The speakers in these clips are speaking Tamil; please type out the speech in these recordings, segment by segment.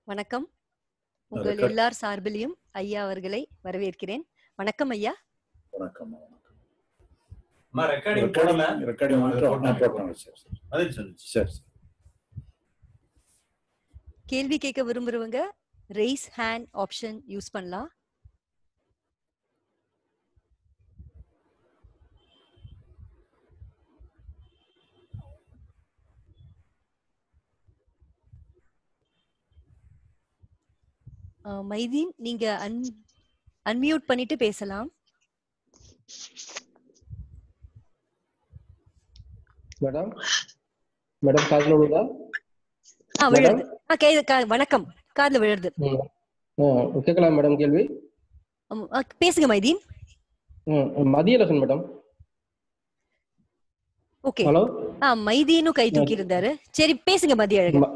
வணக்கம் உங்கள் ரெக்கார்ட் எல்லார் சார்பிலையும் ஐயா அவர்களை வரவேற்கிறேன் வணக்கம் ஐயா வணக்கம் வணக்கம் அம்மா ரெக்கார்டிங் போடல ரெக்கார்டிங் ரெக்கார்டிங் மட்டும் போட்டாங்க. நான் போட்டேன் சரி சரி பதில் சொல்லுச்சு சரி சரி கேள்வி கேட்க விரும்புறவங்க ரெய்ஸ் ஹேண்ட் ஆப்ஷன் யூஸ் பண்ணலாம் அஹ், மைதீன் நீங்க அன் அன்மியூட் பண்ணிட்டு பேசலாம் மேடம் மேடம் காதுல விழுதா ஆ மேடம் விழுது ஆ கே கா- வணக்கம் காதுல விழுது ம். ஆ, கேட்கலாம் மேடம் கேள்வி ஆம், ஆ, பேசுங்க மைதீன் ம், மதியழகன் மேடம் ஓகே ஹலோ ஆ மைதீனும் கை ம். தூக்கி இருந்தாரு சரி பேசுங்க மதிய அழகன்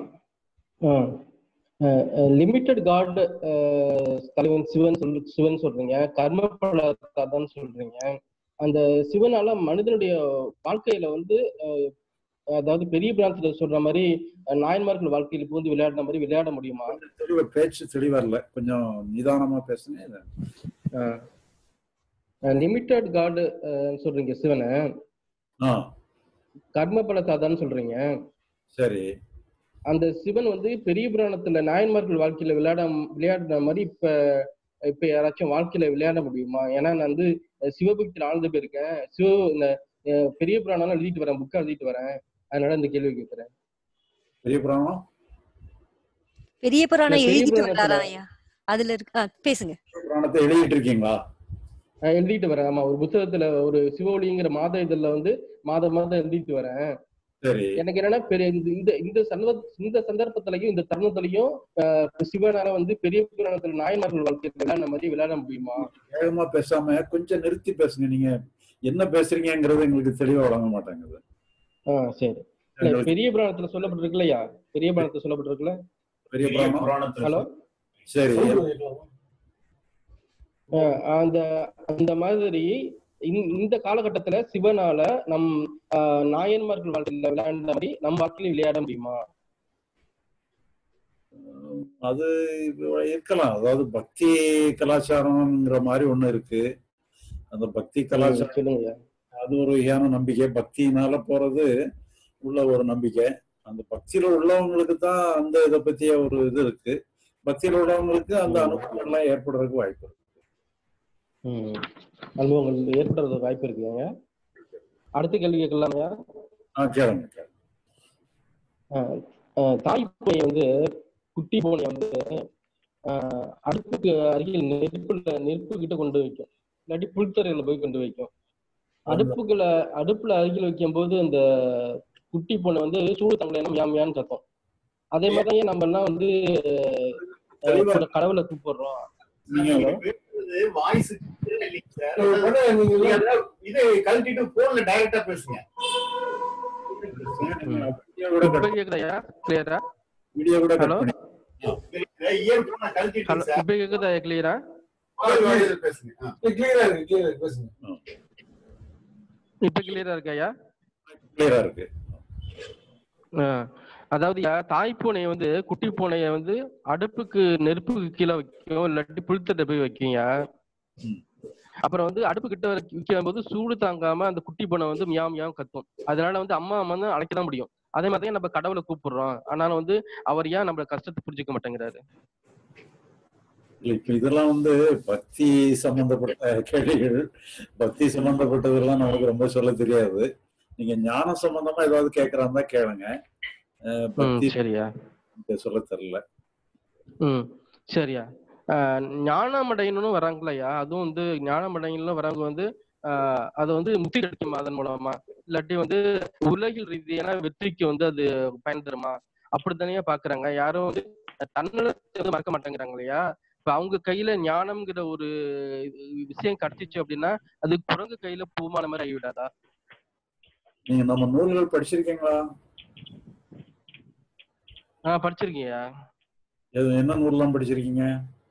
லிமிட்டெட் காட் தலைவன் சிவன் சொல் சிவன் சொல்றீங்க கர்ம பலத்தான் சொல்றீங்க அந்த சிவனால மனிதனுடைய வாழ்க்கையில வந்து அஹ், அதாவது பெரிய பிரான்ஸ்ல சொல்ற மாதிரி அஹ், நாயன்மார்கள் வாழ்க்கையில புகுந்து விளையாடுற மாதிரி விளையாட முடியுமா தெளிவா பேச்சு தெளிவா இல்ல கொஞ்சம் நிதானமா பேசுங்க லிமிட்டெட் காட் சொல்றீங்க சிவனை ஆ கர்ம பலத்தாதான் சொல்றீங்க சரி அந்த சிவன் வந்து பெரிய புராணத்துல நாயன்மார்கள் வாழ்க்கையில விளையாட விளையாடுற மாதிரி இப்ப இப்ப யாராச்சும் வாழ்க்கையில விளையாட முடியுமா ஏன்னா நான் வந்து அஹ், சிவபக்தியில் ஆழ்ந்து போயிருக்கேன் சிவ இந்த அஹ், பெரிய புராணம் எழுதிட்டு வரேன் புக்கை எழுதிட்டு வரேன் அதனால இந்த கேள்வி கேட்கிறேன் பெரிய புராணம் பெரிய புராணம் இல்ல, பெரிய எழுதிட்டு புராணத்துல- வந்தாரா ஐயா அதுல இருக்கு ஆ, பேசுங்க புராணத்தை எழுதிட்டு இருக்கீங்களா நான் எழுதிட்டு வரேன் ஆமா ஒரு புத்தகத்துல ஒரு சிவொளிங்கிற மாத இதழ்ல வந்து மாதம் மாதம் எழுதிட்டு வரேன் சரி எனக்கு என்னன்னா பெரிய இந்த- இந்த இந்த சந்தர்ப்ப இந்த சந்தர்ப்பத்திலையும் இந்த தருணத்திலையும் அஹ், சிவனால வந்து பெரிய புராணத்துல நாயன்மார்கள் வாழ்க்கையில விளையாட மாதிரி விளையாட முடியுமா வேகமா பேசாம கொஞ்சம் நிறுத்தி பேசுங்க நீங்க என்ன பேசுறீங்கங்கிறது எங்களுக்கு தெளிவா வழங்க மாட்டேங்குது ஆ சரி இல்ல எங்களுக்கு பெரிய புராணத்துல சொல்லப்பட்டிருக்கு இல்லையா பெரிய புராணத்துல சொல்லப்பட்டிருக்குல்ல பெரிய பெரிய புராணம் புராணத்துல ஹலோ சரி அஹ் அந்த அந்த மாதிரி இந்த- இந்த காலகட்டத்துல சிவனால நம் ஆஹ், நாயன்மார்கள் வாழ்க்கையில விளையாண்ட மாதிரி நம் வாழ்க்கையில விளையாட முடியுமா அது இருக்கலாம் அதாவது பக்தி கலாச்சாரம்ங்கிற மாதிரி ஒண்ணு இருக்கு அந்த பக்தி ம், கலாச்சாரம் சொல்லுங்க அது ஒரு வகையான நம்பிக்கை பக்தியினால போறது உள்ள ஒரு நம்பிக்கை அந்த பக்தியில உள்ளவங்களுக்கு தான் அந்த இதை பத்திய ஒரு இது இருக்கு பக்தியில உள்ளவங்களுக்கு அந்த ம். அனுபவம் எல்லாம் ஏற்படுறதுக்கு வாய்ப்பு இருக்கு ம். அனுபவங்கள் ஏற்படுறது வாய்ப்பு இருக்குங்க அடுத்த கேள்வி கேட்கலாமையா ஆ கேளுங்க கேளுங்க தாய் பூனை வந்து குட்டி பூனை வந்து ஆஹ், அடுப்புக்கு அருகில் நெருப்புல நெருப்பு கிட்ட கொண்டு வைக்கும் இல்லாட்டி புல்தரையில போய் கொண்டு வைக்கும் அடுப்புகளை அடுப்புல அருகில் வைக்கும் போது அந்த குட்டி பூனை வந்து சூடு தங்களை மியாம் மியான்னு கத்தும் அதே மாதிரியே நம்ம எல்லாம் வந்து அஹ், தெளிவா கூட கடவுளை கூப்பிடுறோம் நீங்க ஹலோ வாய்ஸ் இது கழட்டிட்டு போன்ல டைரக்டா பேசுங்க வீடியோ கூட இப்ப கட் கேக்குதாயா கிளியரா வீடியோ கூட கட் ஹலோ பண்ணி இயர் போன கழட்டிட்டு ஹலோ சார் இப்ப கேக்குதா கிளியரா வாய் வாயில பேசுங்க ஆ. இப்ப கிளியரா இருக்காயா கிளியரா இருக்கு ஆஹ் அதாவது தாய் பூனை வந்து குட்டி பூனைய வந்து அடுப்புக்கு நெருப்புக்கு கீழே வைக்கும் இல்லாட்டி புல்தட்டை போய் வைக்குங்க ம். அப்புறம் வந்து அடுப்பு கிட்ட வைக்கும் போது சூடு தாங்காம அந்த குட்டி பூனை வந்து மியாம் மியாம் கத்தும் அதனால வந்து அம்மா அம்மா தான் அழைக்க தான் முடியும் அதே மாதிரி தான் நம்ம கடவுளை கூப்பிடுறோம் ஆனாலும் வந்து அவர் ஏன் நம்மள கஷ்டத்தை புரிஞ்சுக்க மாட்டேங்கிறாரு இல்ல, இப்ப இதெல்லாம் வந்து பக்தி சம்பந்தப்பட்ட கேள்விகள் பக்தி சம்பந்தப்பட்டதெல்லாம் நமக்கு ரொம்ப சொல்ல தெரியாது நீங்க ஞானம் சம்பந்தமா ஏதாவது கேக்குறாந்தா கேளுங்க அஹ், ம் பக்தி சரியா எனக்கு சொல்ல தெரியல ம் சரியா ஆஹ் ஞானமடையணும்னு வராங்களையா அதுவும் வந்து ஞானமடையணும் வரவங்க வந்து ஆஹ் அது வந்து முக்தி கிடைக்குமா அதன் மூலமா இல்லாட்டி வந்து உலகில் ரீதியான வெற்றிக்கு வந்து அது பயன் தருமா அப்படித்தானே பாக்குறாங்க யாரும் வந்து தன்னலத்தை வந்து மறக்க மாட்டேங்கிறாங்க இல்லையா இப்ப அவங்க கையில ஞானம்ங்கிற ஒரு இது- விஷயம் கிடைச்சிச்சு அப்படின்னா அது குரங்கு கையில பூமான மாதிரி ஆகிவிடாதா நீங்க நம்ம நூல்கள் படிச்சிருக்கீங்களா ஆஹ் படிச்சிருக்கீங்க எது என்ன நூல்லாம் படிச்சிருக்கீங்க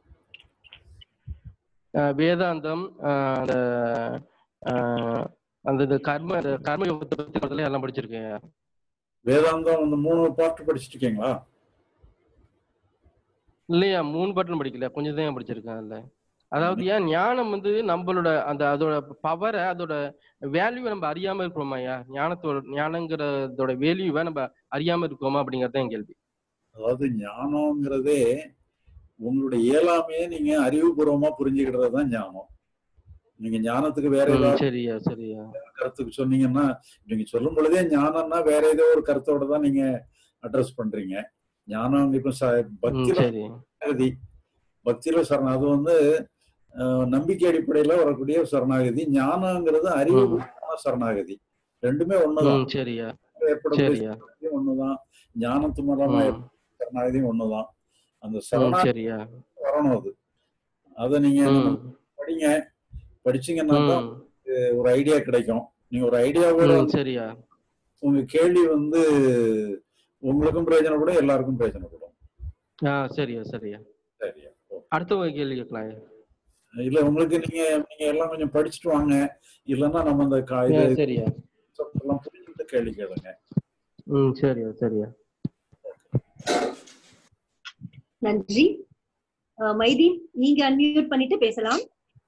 ஆஹ் வேதாந்தம் ஆஹ் அந்த ஆஹ் அந்த இது கர்ம அந்த கர்ம யோகத்தை பத்தி முதல்ல எல்லாம் படிச்சிருக்கேன் வேதாந்தம் அந்த மூணு பார்ட் படிச்சிட்டு இருக்கீங்களா இல்லையா மூணு பட்டன் படிக்கல கொஞ்சம் தான் படிச்சிருக்கேன் அதுல அதாவது ஏன் ஞானம் வந்து நம்மளோட அந்த அதோட பவரை அதோட வேல்யூவை நம்ம அறியாம இருக்கிறோமாயா ஞானத்தோட ஞானங்கிறதோட வேல்யூவை நம்ம அறியாம இருக்கோமா அப்படிங்கறது என் கேள்வி அதாவது ஞானம்ங்கிறதே உங்களுடைய இயலாமையே நீங்க அறிவுபூர்வமா புரிஞ்சுக்கிட்டது தான் ஞானம் நீங்க ஞானத்துக்கு வேற ம், ஏதாவது சரியா சரியா கருத்துக்கு சொன்னீங்கன்னா நீங்க சொல்லும் பொழுதே ஞானம்னா வேற ஏதோ ஒரு கருத்தோட தான் நீங்க அட்ரஸ் பண்றீங்க ஞானம் இப்ப ச- ம் பக்தியில சரி சரணாகதி பக்தியில சரண அது வந்து அஹ், நம்பிக்கை அடிப்படையில வரக்கூடிய சரணாகதி ஞானங்கிறது அறிவு சரணாகதி ரெண்டுமே ஒண்ணுதான் ம் சரியா ஏற்படக்கூடிய சரியா சரணாகதியும் ஒண்ணுதான் ஞானத்து மூலமா ம் ஏற்படும் சரணாகதியும் ஒண்ணுதான் அந்த ம் சரணாகதி சரியா வரணும் அது அதை நீங்க ம் படிங்க படிச்சீங்கன்னா தான் ம் ஒரு ஐடியா கிடைக்கும் நீங்க ஒரு ஐடியாவோட ம் சரியா உங்க கேள்வி வந்து உங்களுக்கும் பிரயோஜனப்படும் எல்லாருக்கும் பிரயோஜனப்படும் ஆ சரியா சரியா சரியா ஓ. அடுத்த ஒரு கேள்வி கேட்கலாம் இல்ல உங்களுக்கு நீங்க நீங்க எல்லாம் கொஞ்சம் படிச்சுட்டு வாங்க இல்லைன்னா நம்ம அந்த கா- ஆ, இது சரியா எல்லாம் புரிஞ்சுட்டு கேள்வி கேளுங்க ம் சரியா சரியா நன்றி அஹ் மைதீன் நீங்க அன்மியூட் பண்ணிட்டு பேசலாம்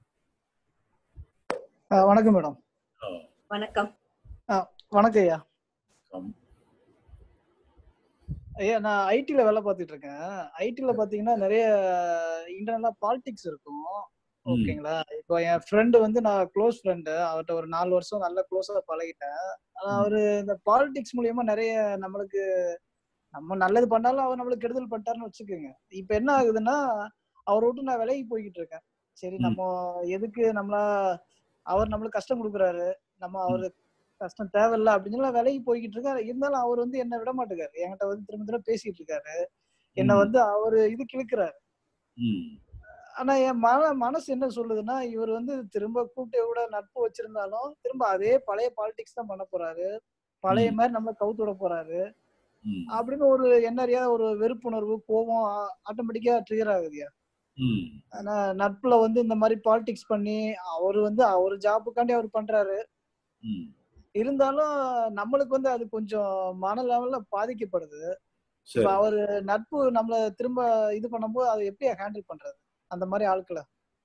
ஆ, வணக்கம் மேடம் ஆ, வணக்கம் வணக்கம் ஐயா கம். ஐயா நான் ஐடில வேலை பார்த்துட்டு இருக்கேன் ஐடில பாத்தீங்கன்னா நிறைய இன்டர்னலா பாலிடிக்ஸ் இருக்கும் ம், ஓகேங்களா இப்போ என் ஃப்ரெண்டு வந்து நான் க்ளோஸ் ஃப்ரெண்டு அவர்கிட்ட ஒரு நாலு வருஷம் நல்ல க்ளோஸா பழகிட்டேன் ஆனா ம். அவரு இந்த பாலிடிக்ஸ் மூலியமா நிறைய நம்மளுக்கு நம்ம நல்லது பண்ணாலும் அவர் நம்மளுக்கு கெடுதல் பண்ணிட்டாருன்னு வச்சுக்கோங்க இப்ப என்ன ஆகுதுன்னா அவரை விட்டு நான் விலகி போய்கிட்டு இருக்கேன் சரி ம். நம்ம எதுக்கு நம்மளா அவர் நம்மளுக்கு கஷ்டம் கொடுக்குறாரு நம்ம அவரு கஷ்டம் தேவையில்ல அப்படின்னு சொல்லி நான் விலகி போய்கிட்டு இருக்கேன் இருந்தாலும் அவர் வந்து என்ன விட மாட்டேங்காரு என்கிட்ட வந்து திரும்ப திரும்ப பேசிட்டு இருக்காரு என்ன ம். வந்து அவரு இதுக்கு இழுக்கிறாரு ம், ஆனா என் மன மனசு என்ன சொல்லுதுன்னா இவர் வந்து திரும்ப கூப்பிட்டு கூட நட்பு வச்சிருந்தாலும் திரும்ப அதே பழைய பாலிடிக்ஸ் தான் பண்ண போறாரு பழைய ம். மாதிரி நம்ம கவுத்து விட போறாரு ம், அப்படின்னு ஒரு என்ன அறியாத ஒரு வெறுப்புணர்வு கோபம் ஆட்டோமேட்டிக்கா ட்ரிகர் ஆகுதுயா ம், ஆனா நட்புல வந்து இந்த மாதிரி பாலிடிக்ஸ் பண்ணி அவர் வந்து அவர் ஜாபுக்காண்டி அவர் பண்றாரு ம். இருந்தாலும் நம்மளுக்கு வந்து அது கொஞ்சம் மன லெவல்ல பாதிக்கப்படுது சரி இப்ப அவரு நட்பு நம்மள திரும்ப இது பண்ணும்போது அதை எப்படி ஹேண்டில் பண்றது அந்த மாதிரி ஆட்களை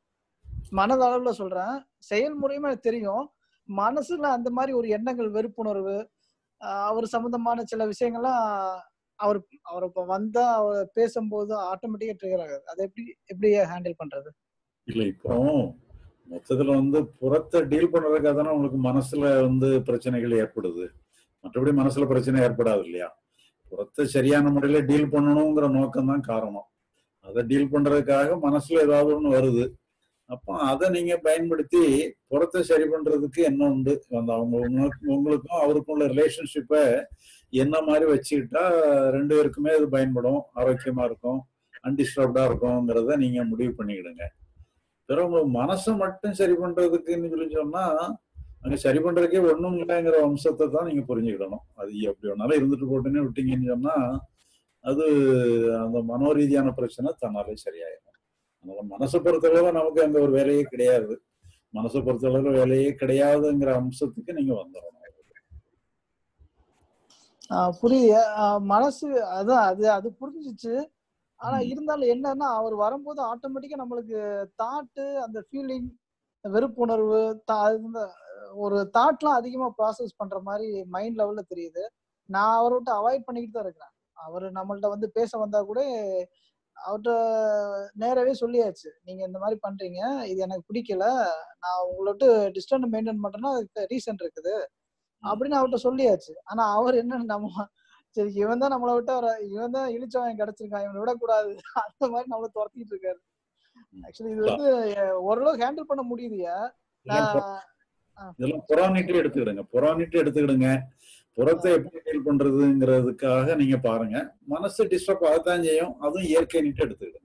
மனதளவுல சொல்றேன் செயல்முறையுமே எனக்கு தெரியும் மனசுல அந்த மாதிரி ஒரு எண்ணங்கள் வெறுப்புணர்வு ஆஹ் அவர் சம்பந்தமான சில விஷயங்கள்லாம் அவர் அவர் இப்ப வந்தா அவர் பேசும்போது ஆட்டோமேட்டிக்கா ட்ரிகர் ஆகுது அதை எப்படி எப்படி ஹேண்டில் பண்றது இல்ல இப்போ மொத்தத்துல வந்து புறத்தை டீல் பண்றதுக்காக தானே உங்களுக்கு மனசுல வந்து பிரச்சனைகள் ஏற்படுது மற்றபடி மனசுல பிரச்சனை ஏற்படாது இல்லையா புறத்தை சரியான முறையில டீல் பண்ணணுங்கிற நோக்கம் தான் காரணம் அதை டீல் பண்றதுக்காக மனசுல ஏதாவது ஒண்ணு வருது அப்போ அதை நீங்க பயன்படுத்தி புறத்தை சரி பண்றதுக்கு என்ன உண்டு அந்த அவங்க உங்களுக்கு- உங்களுக்கும் அவருக்கும் உள்ள ரிலேஷன்ஷிப்பை என்ன மாதிரி வச்சுக்கிட்டா ரெண்டு பேருக்குமே அது பயன்படும் ஆரோக்கியமா இருக்கும் அன்டிஸ்டர்ப்டா இருக்கும்ங்கிறத நீங்க முடிவு பண்ணிக்கிடுங்க பிறகு உங்க மனசை மட்டும் சரி பண்றதுக்குன்னு சொல்லி சொன்னா அங்க சரி பண்றதுக்கே ஒண்ணும் இல்லைங்கிற அம்சத்தை தான் நீங்க புரிஞ்சுக்கிடணும் அது எப்படி வேணாலும் இருந்துட்டு போட்டுன்னு விட்டீங்கன்னு சொன்னா அது அந்த மனோரீதியான பிரச்சனை தன்னாலே சரியாயிடும் அதனால மனசை பொறுத்தளவு நமக்கு அங்க ஒரு வேலையே கிடையாது மனசை பொறுத்தளவு வேலையே கிடையாதுங்கிற அம்சத்துக்கு நீங்க வந்துடணும் ஆஹ் புரியுது ஆஹ் மனசு அதான் அது அது புரிஞ்சிச்சு ஆனா ம். இருந்தாலும் என்னன்னா அவர் வரும்போது ஆட்டோமேட்டிக்கா நம்மளுக்கு தாட்டு அந்த ஃபீலிங் வெறுப்புணர்வு தா- அது இந்த ஒரு தாட்லாம் அதிகமா ப்ராசஸ் பண்ற மாதிரி மைண்ட் லெவல்ல தெரியுது நான் அவரை விட்டு அவாய்ட் பண்ணிக்கிட்டு தான் இருக்கிறேன் அவர் நம்மள்ட்ட வந்து பேச வந்தா கூட அவர்கிட்ட நேராவே சொல்லியாச்சு நீங்க இந்த மாதிரி பண்றீங்க இது எனக்கு பிடிக்கல நான் உங்களை விட்டு டிஸ்டன்ஸ் மெயின்டைன் பண்றேன்னா அதுக்கு ரீசன் இருக்குது அப்படின்னு அவர்கிட்ட சொல்லியாச்சு ஆனா அவர் என்ன நம்ம சரி இவன் தான் நம்மளை விட்டு அவரை இவன் தான் இழிச்சவன் கிடைச்சிருக்கான் இவனை விடக்கூடாது அந்த மாதிரி நம்மள துரத்திட்டு இருக்காரு ஆக்சுவலி இது வந்து அஹ், ஓரளவு ஹேண்டில் பண்ண முடியுதுயா இதெல்லாம் புற- நான் இதெல்லாம் புறானிட்டு எடுத்துக்கிடுங்க புறானிட்டு எடுத்துக்கிடுங்க புறத்தை எப்படி டீல் பண்றதுங்கிறதுக்காக நீங்க பாருங்க மனசு டிஸ்டர்ப் ஆகத்தான் செய்யும் அதுவும் இயற்கை நீட்டு எடுத்துக்கிடுங்க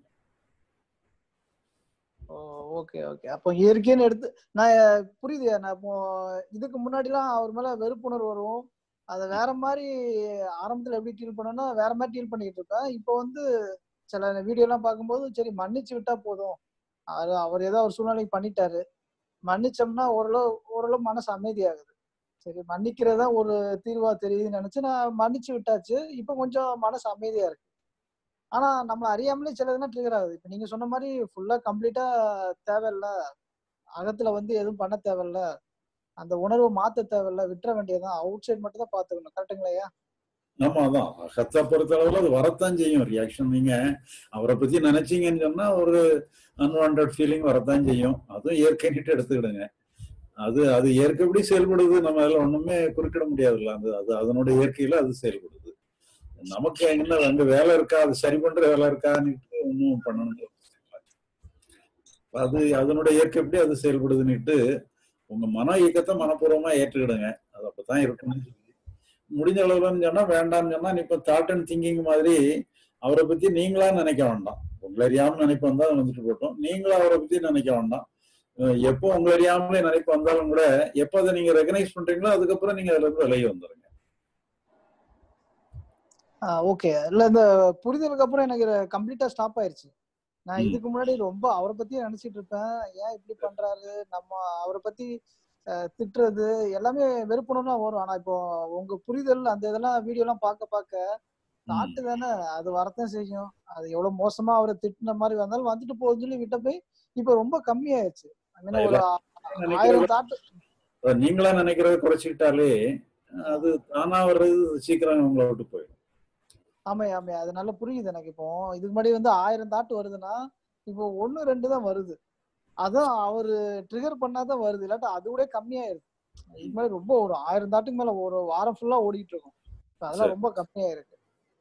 ஓகே ஓகே அப்போ இயற்கைன்னு எடுத்து நான் அஹ், புரியுதுயா நான் இப்போ இதுக்கு முன்னாடிலாம் அவர் மேல வெறுப்புணர்வு வரும் அதை வேற மாதிரி ஆரம்பத்துல எப்படி டீல் பண்ணோம்னா வேற மாதிரி டீல் பண்ணிட்டு இருப்பேன் இப்போ வந்து சில வீடியோ எல்லாம் பார்க்கும்போது சரி மன்னிச்சு விட்டா போதும் அவர் அவர் ஏதோ ஒரு சூழ்நிலைக்கு பண்ணிட்டாரு மன்னிச்சோம்னா ஓரளவு ஓரளவு மனசு அமைதியாகுது சரி மன்னிக்கிறதா ஒரு தீர்வா தெரியுதுன்னு நினைச்சு நான் மன்னிச்சு விட்டாச்சு இப்போ கொஞ்சம் மனசு அமைதியா இருக்கு ஆனா நம்மள அறியாமலே சிலதுனா ட்ரிகர் ஆகுது இப்ப நீங்க சொன்ன மாதிரி ஃபுல்லா கம்ப்ளீட்டா தேவையில்ல அகத்துல வந்து எதுவும் பண்ண தேவையில்ல அந்த உணர்வை மாத்த தேவையில்ல விட்டுற வேண்டியதுதான் அவுட் சைட் மட்டும் தான் பாத்துக்கணும் கரெக்டுங்களா ஆமா அதான் அகத்தை பொறுத்த அளவுல அது வரத்தான் செய்யும் ரியாக்ஷன் நீங்க அவரை பத்தி நினைச்சீங்கன்னு சொன்னா ஒரு அன்வான்ட் ஃபீலிங் வரத்தான் செய்யும் அதுவும் இயற்கைன்னுட்டு எடுத்துக்கிடுங்க அது அது இயற்கைப்படி செயல்படுது நம்ம அதில் ஒண்ணுமே குறுக்கிட முடியாதுல்ல அந்த அது அதனுடைய இயற்கையில அது செயல்படுது நமக்கு என்ன அங்க வேலை இருக்கா அது சரி பண்ற வேலை இருக்கான்னு ஒன்றும் பண்ணணும் அது அதனுடைய இயற்கைப்படி அது செயல்படுதுன்னுட்டு உங்க மன இயக்கத்தை மனப்பூர்வமா ஏற்றுக்கிடுங்க அது அப்பதான் இருக்கணும்னு சொல்லி முடிஞ்ச அளவுலன்னு சொன்னா வேண்டாம்னு சொன்னா இப்ப தாட் அண்ட் திங்கிங் மாதிரி அவரை பத்தி நீங்களா நினைக்க வேண்டாம் உங்களை அறியாம நினைப்பு வந்தா வந்துட்டு போட்டோம் நீங்களும் அவரை பத்தி நினைக்க வேண்டாம் அஹ் எப்போ உங்களை அறியாமலே நினைப்பு வந்தாலும் கூட எப்போ அதை நீங்க ரெகனைஸ் பண்றீங்களோ அதுக்கப்புறம் நீங்க அதுல இருந்து விலகி வந்துருங்க ஓகே இல்ல இந்த புரிதலுக்கு அப்புறம் எனக்கு கம்ப்ளீட்டா ஸ்டாப் ஆயிருச்சு நான் ம். இதுக்கு முன்னாடி ரொம்ப அவரை பத்தியே நினைச்சிட்டு இருப்பேன் ஏன் இப்படி பண்றாரு நம்ம அவரை பத்தி அஹ், திட்டுறது எல்லாமே வெறுப்புணர்வா வரும் ஆனா இப்போ உங்க புரிதல் அந்த இதெல்லாம் வீடியோ எல்லாம் பார்க்க பார்க்க நாட்டு தானே அது வரத்தான் செய்யும் அது எவ்வளவு மோசமா அவரை திட்டின மாதிரி வந்தாலும் வந்துட்டு போகுதுன்னு சொல்லி விட்ட போய் இப்ப ரொம்ப கம்மியாயிருச்சு I mean, ஒரு ஆ- ஆயிரம் தாட்டு அஹ் நீங்களா நினைக்கிறத குறைச்சிக்கிட்டாலே அது தானா வர்றது சீக்கிரம் உங்களை விட்டு போயிடும் ஆமா ஆமா அது நல்லா புரியுது எனக்கு இப்போ இதுக்கு முன்னாடி வந்து ஆயிரம் தாட்டு வருதுன்னா இப்போ ஒண்ணு ரெண்டு தான் வருது அதான் அவரு ட்ரிகர் பண்ணாதான் வருது இல்லாட்டா அது கூட கம்மியாயிருது இது மாதிரி ரொம்ப ஒரு ஆயிரம் தாட்டுக்கு மேல ஒரு வாரம் ஃபுல்லா ஓடிட்டு இருக்கும் இப்ப அதெல்லாம் சரி. ரொம்ப கம்மியா இருக்கு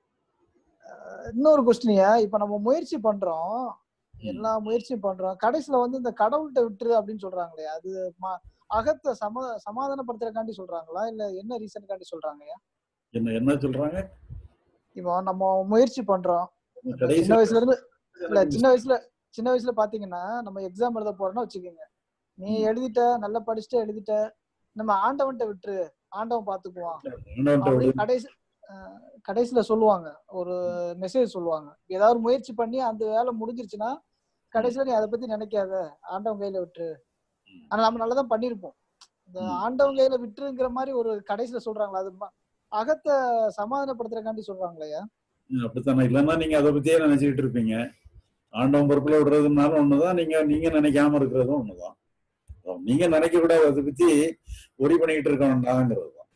அஹ் இன்னொரு கொஸ்டினியா இப்ப நம்ம முயற்சி பண்றோம் எல்லா முயற்சியும் பண்றோம் கடைசியில வந்து இந்த கடவுள்கிட்ட விட்டுரு அப்படின்னு சொல்றாங்களே அது ம- அகத்தை சம சமாதானப்படுத்துறதுக்காண்டி சொல்றாங்களா இல்ல என்ன ரீசனுக்காண்டி சொல்றாங்கய்யா என்ன என்ன சொல்றாங்க இப்போ நம்ம முயற்சி பண்றோம் இப்ப கடைசி சின்ன வயசுல இருந்து இல்ல சின்ன வயசுல சின்ன வயசுல பாத்தீங்கன்னா நம்ம எக்ஸாம் எழுத போறோம்னா வச்சுக்கோங்க நீ எழுதிட்ட நல்லா படிச்சுட்டு எழுதிட்ட நம்ம ஆண்டவன்ட்ட விட்டுரு ஆண்டவன் பாத்துக்குவான் இன்னொருத்த அப்படி விடு. கடைசி அஹ், கடைசியில சொல்லுவாங்க ஒரு மெசேஜ் சொல்லுவாங்க ஏதாவது முயற்சி பண்ணி அந்த வேலை முடிஞ்சிருச்சுன்னா கடைசியில நீ அதை பத்தி நினைக்காத ஆண்டவன் கையில விட்டுரு ஆனா நம்ம நல்லதான் பண்ணிருப்போம் இந்த ம். ஆண்டவன் கையில விட்டுருங்கிற மாதிரி ஒரு கடைசியில சொல்றாங்களா அது ம- அகத்தை சமாதானப்படுத்துறதுக்காண்டி சொல்றாங்களையா ம், அப்படித்தானே இல்லைன்னா நீங்க அதை பத்தியே நினைச்சுக்கிட்டு இருப்பீங்க ஆண்டவன் பொறுப்புல விடுறதுனாலும் ஒண்ணுதான் நீங்க நீங்க நினைக்காம இருக்கிறதும் ஒண்ணுதான் அதான் நீங்க நினைக்க கூடாது அதை பத்தி ஒரி பண்ணிக்கிட்டு இருக்க வேண்டாங்கிறது தான்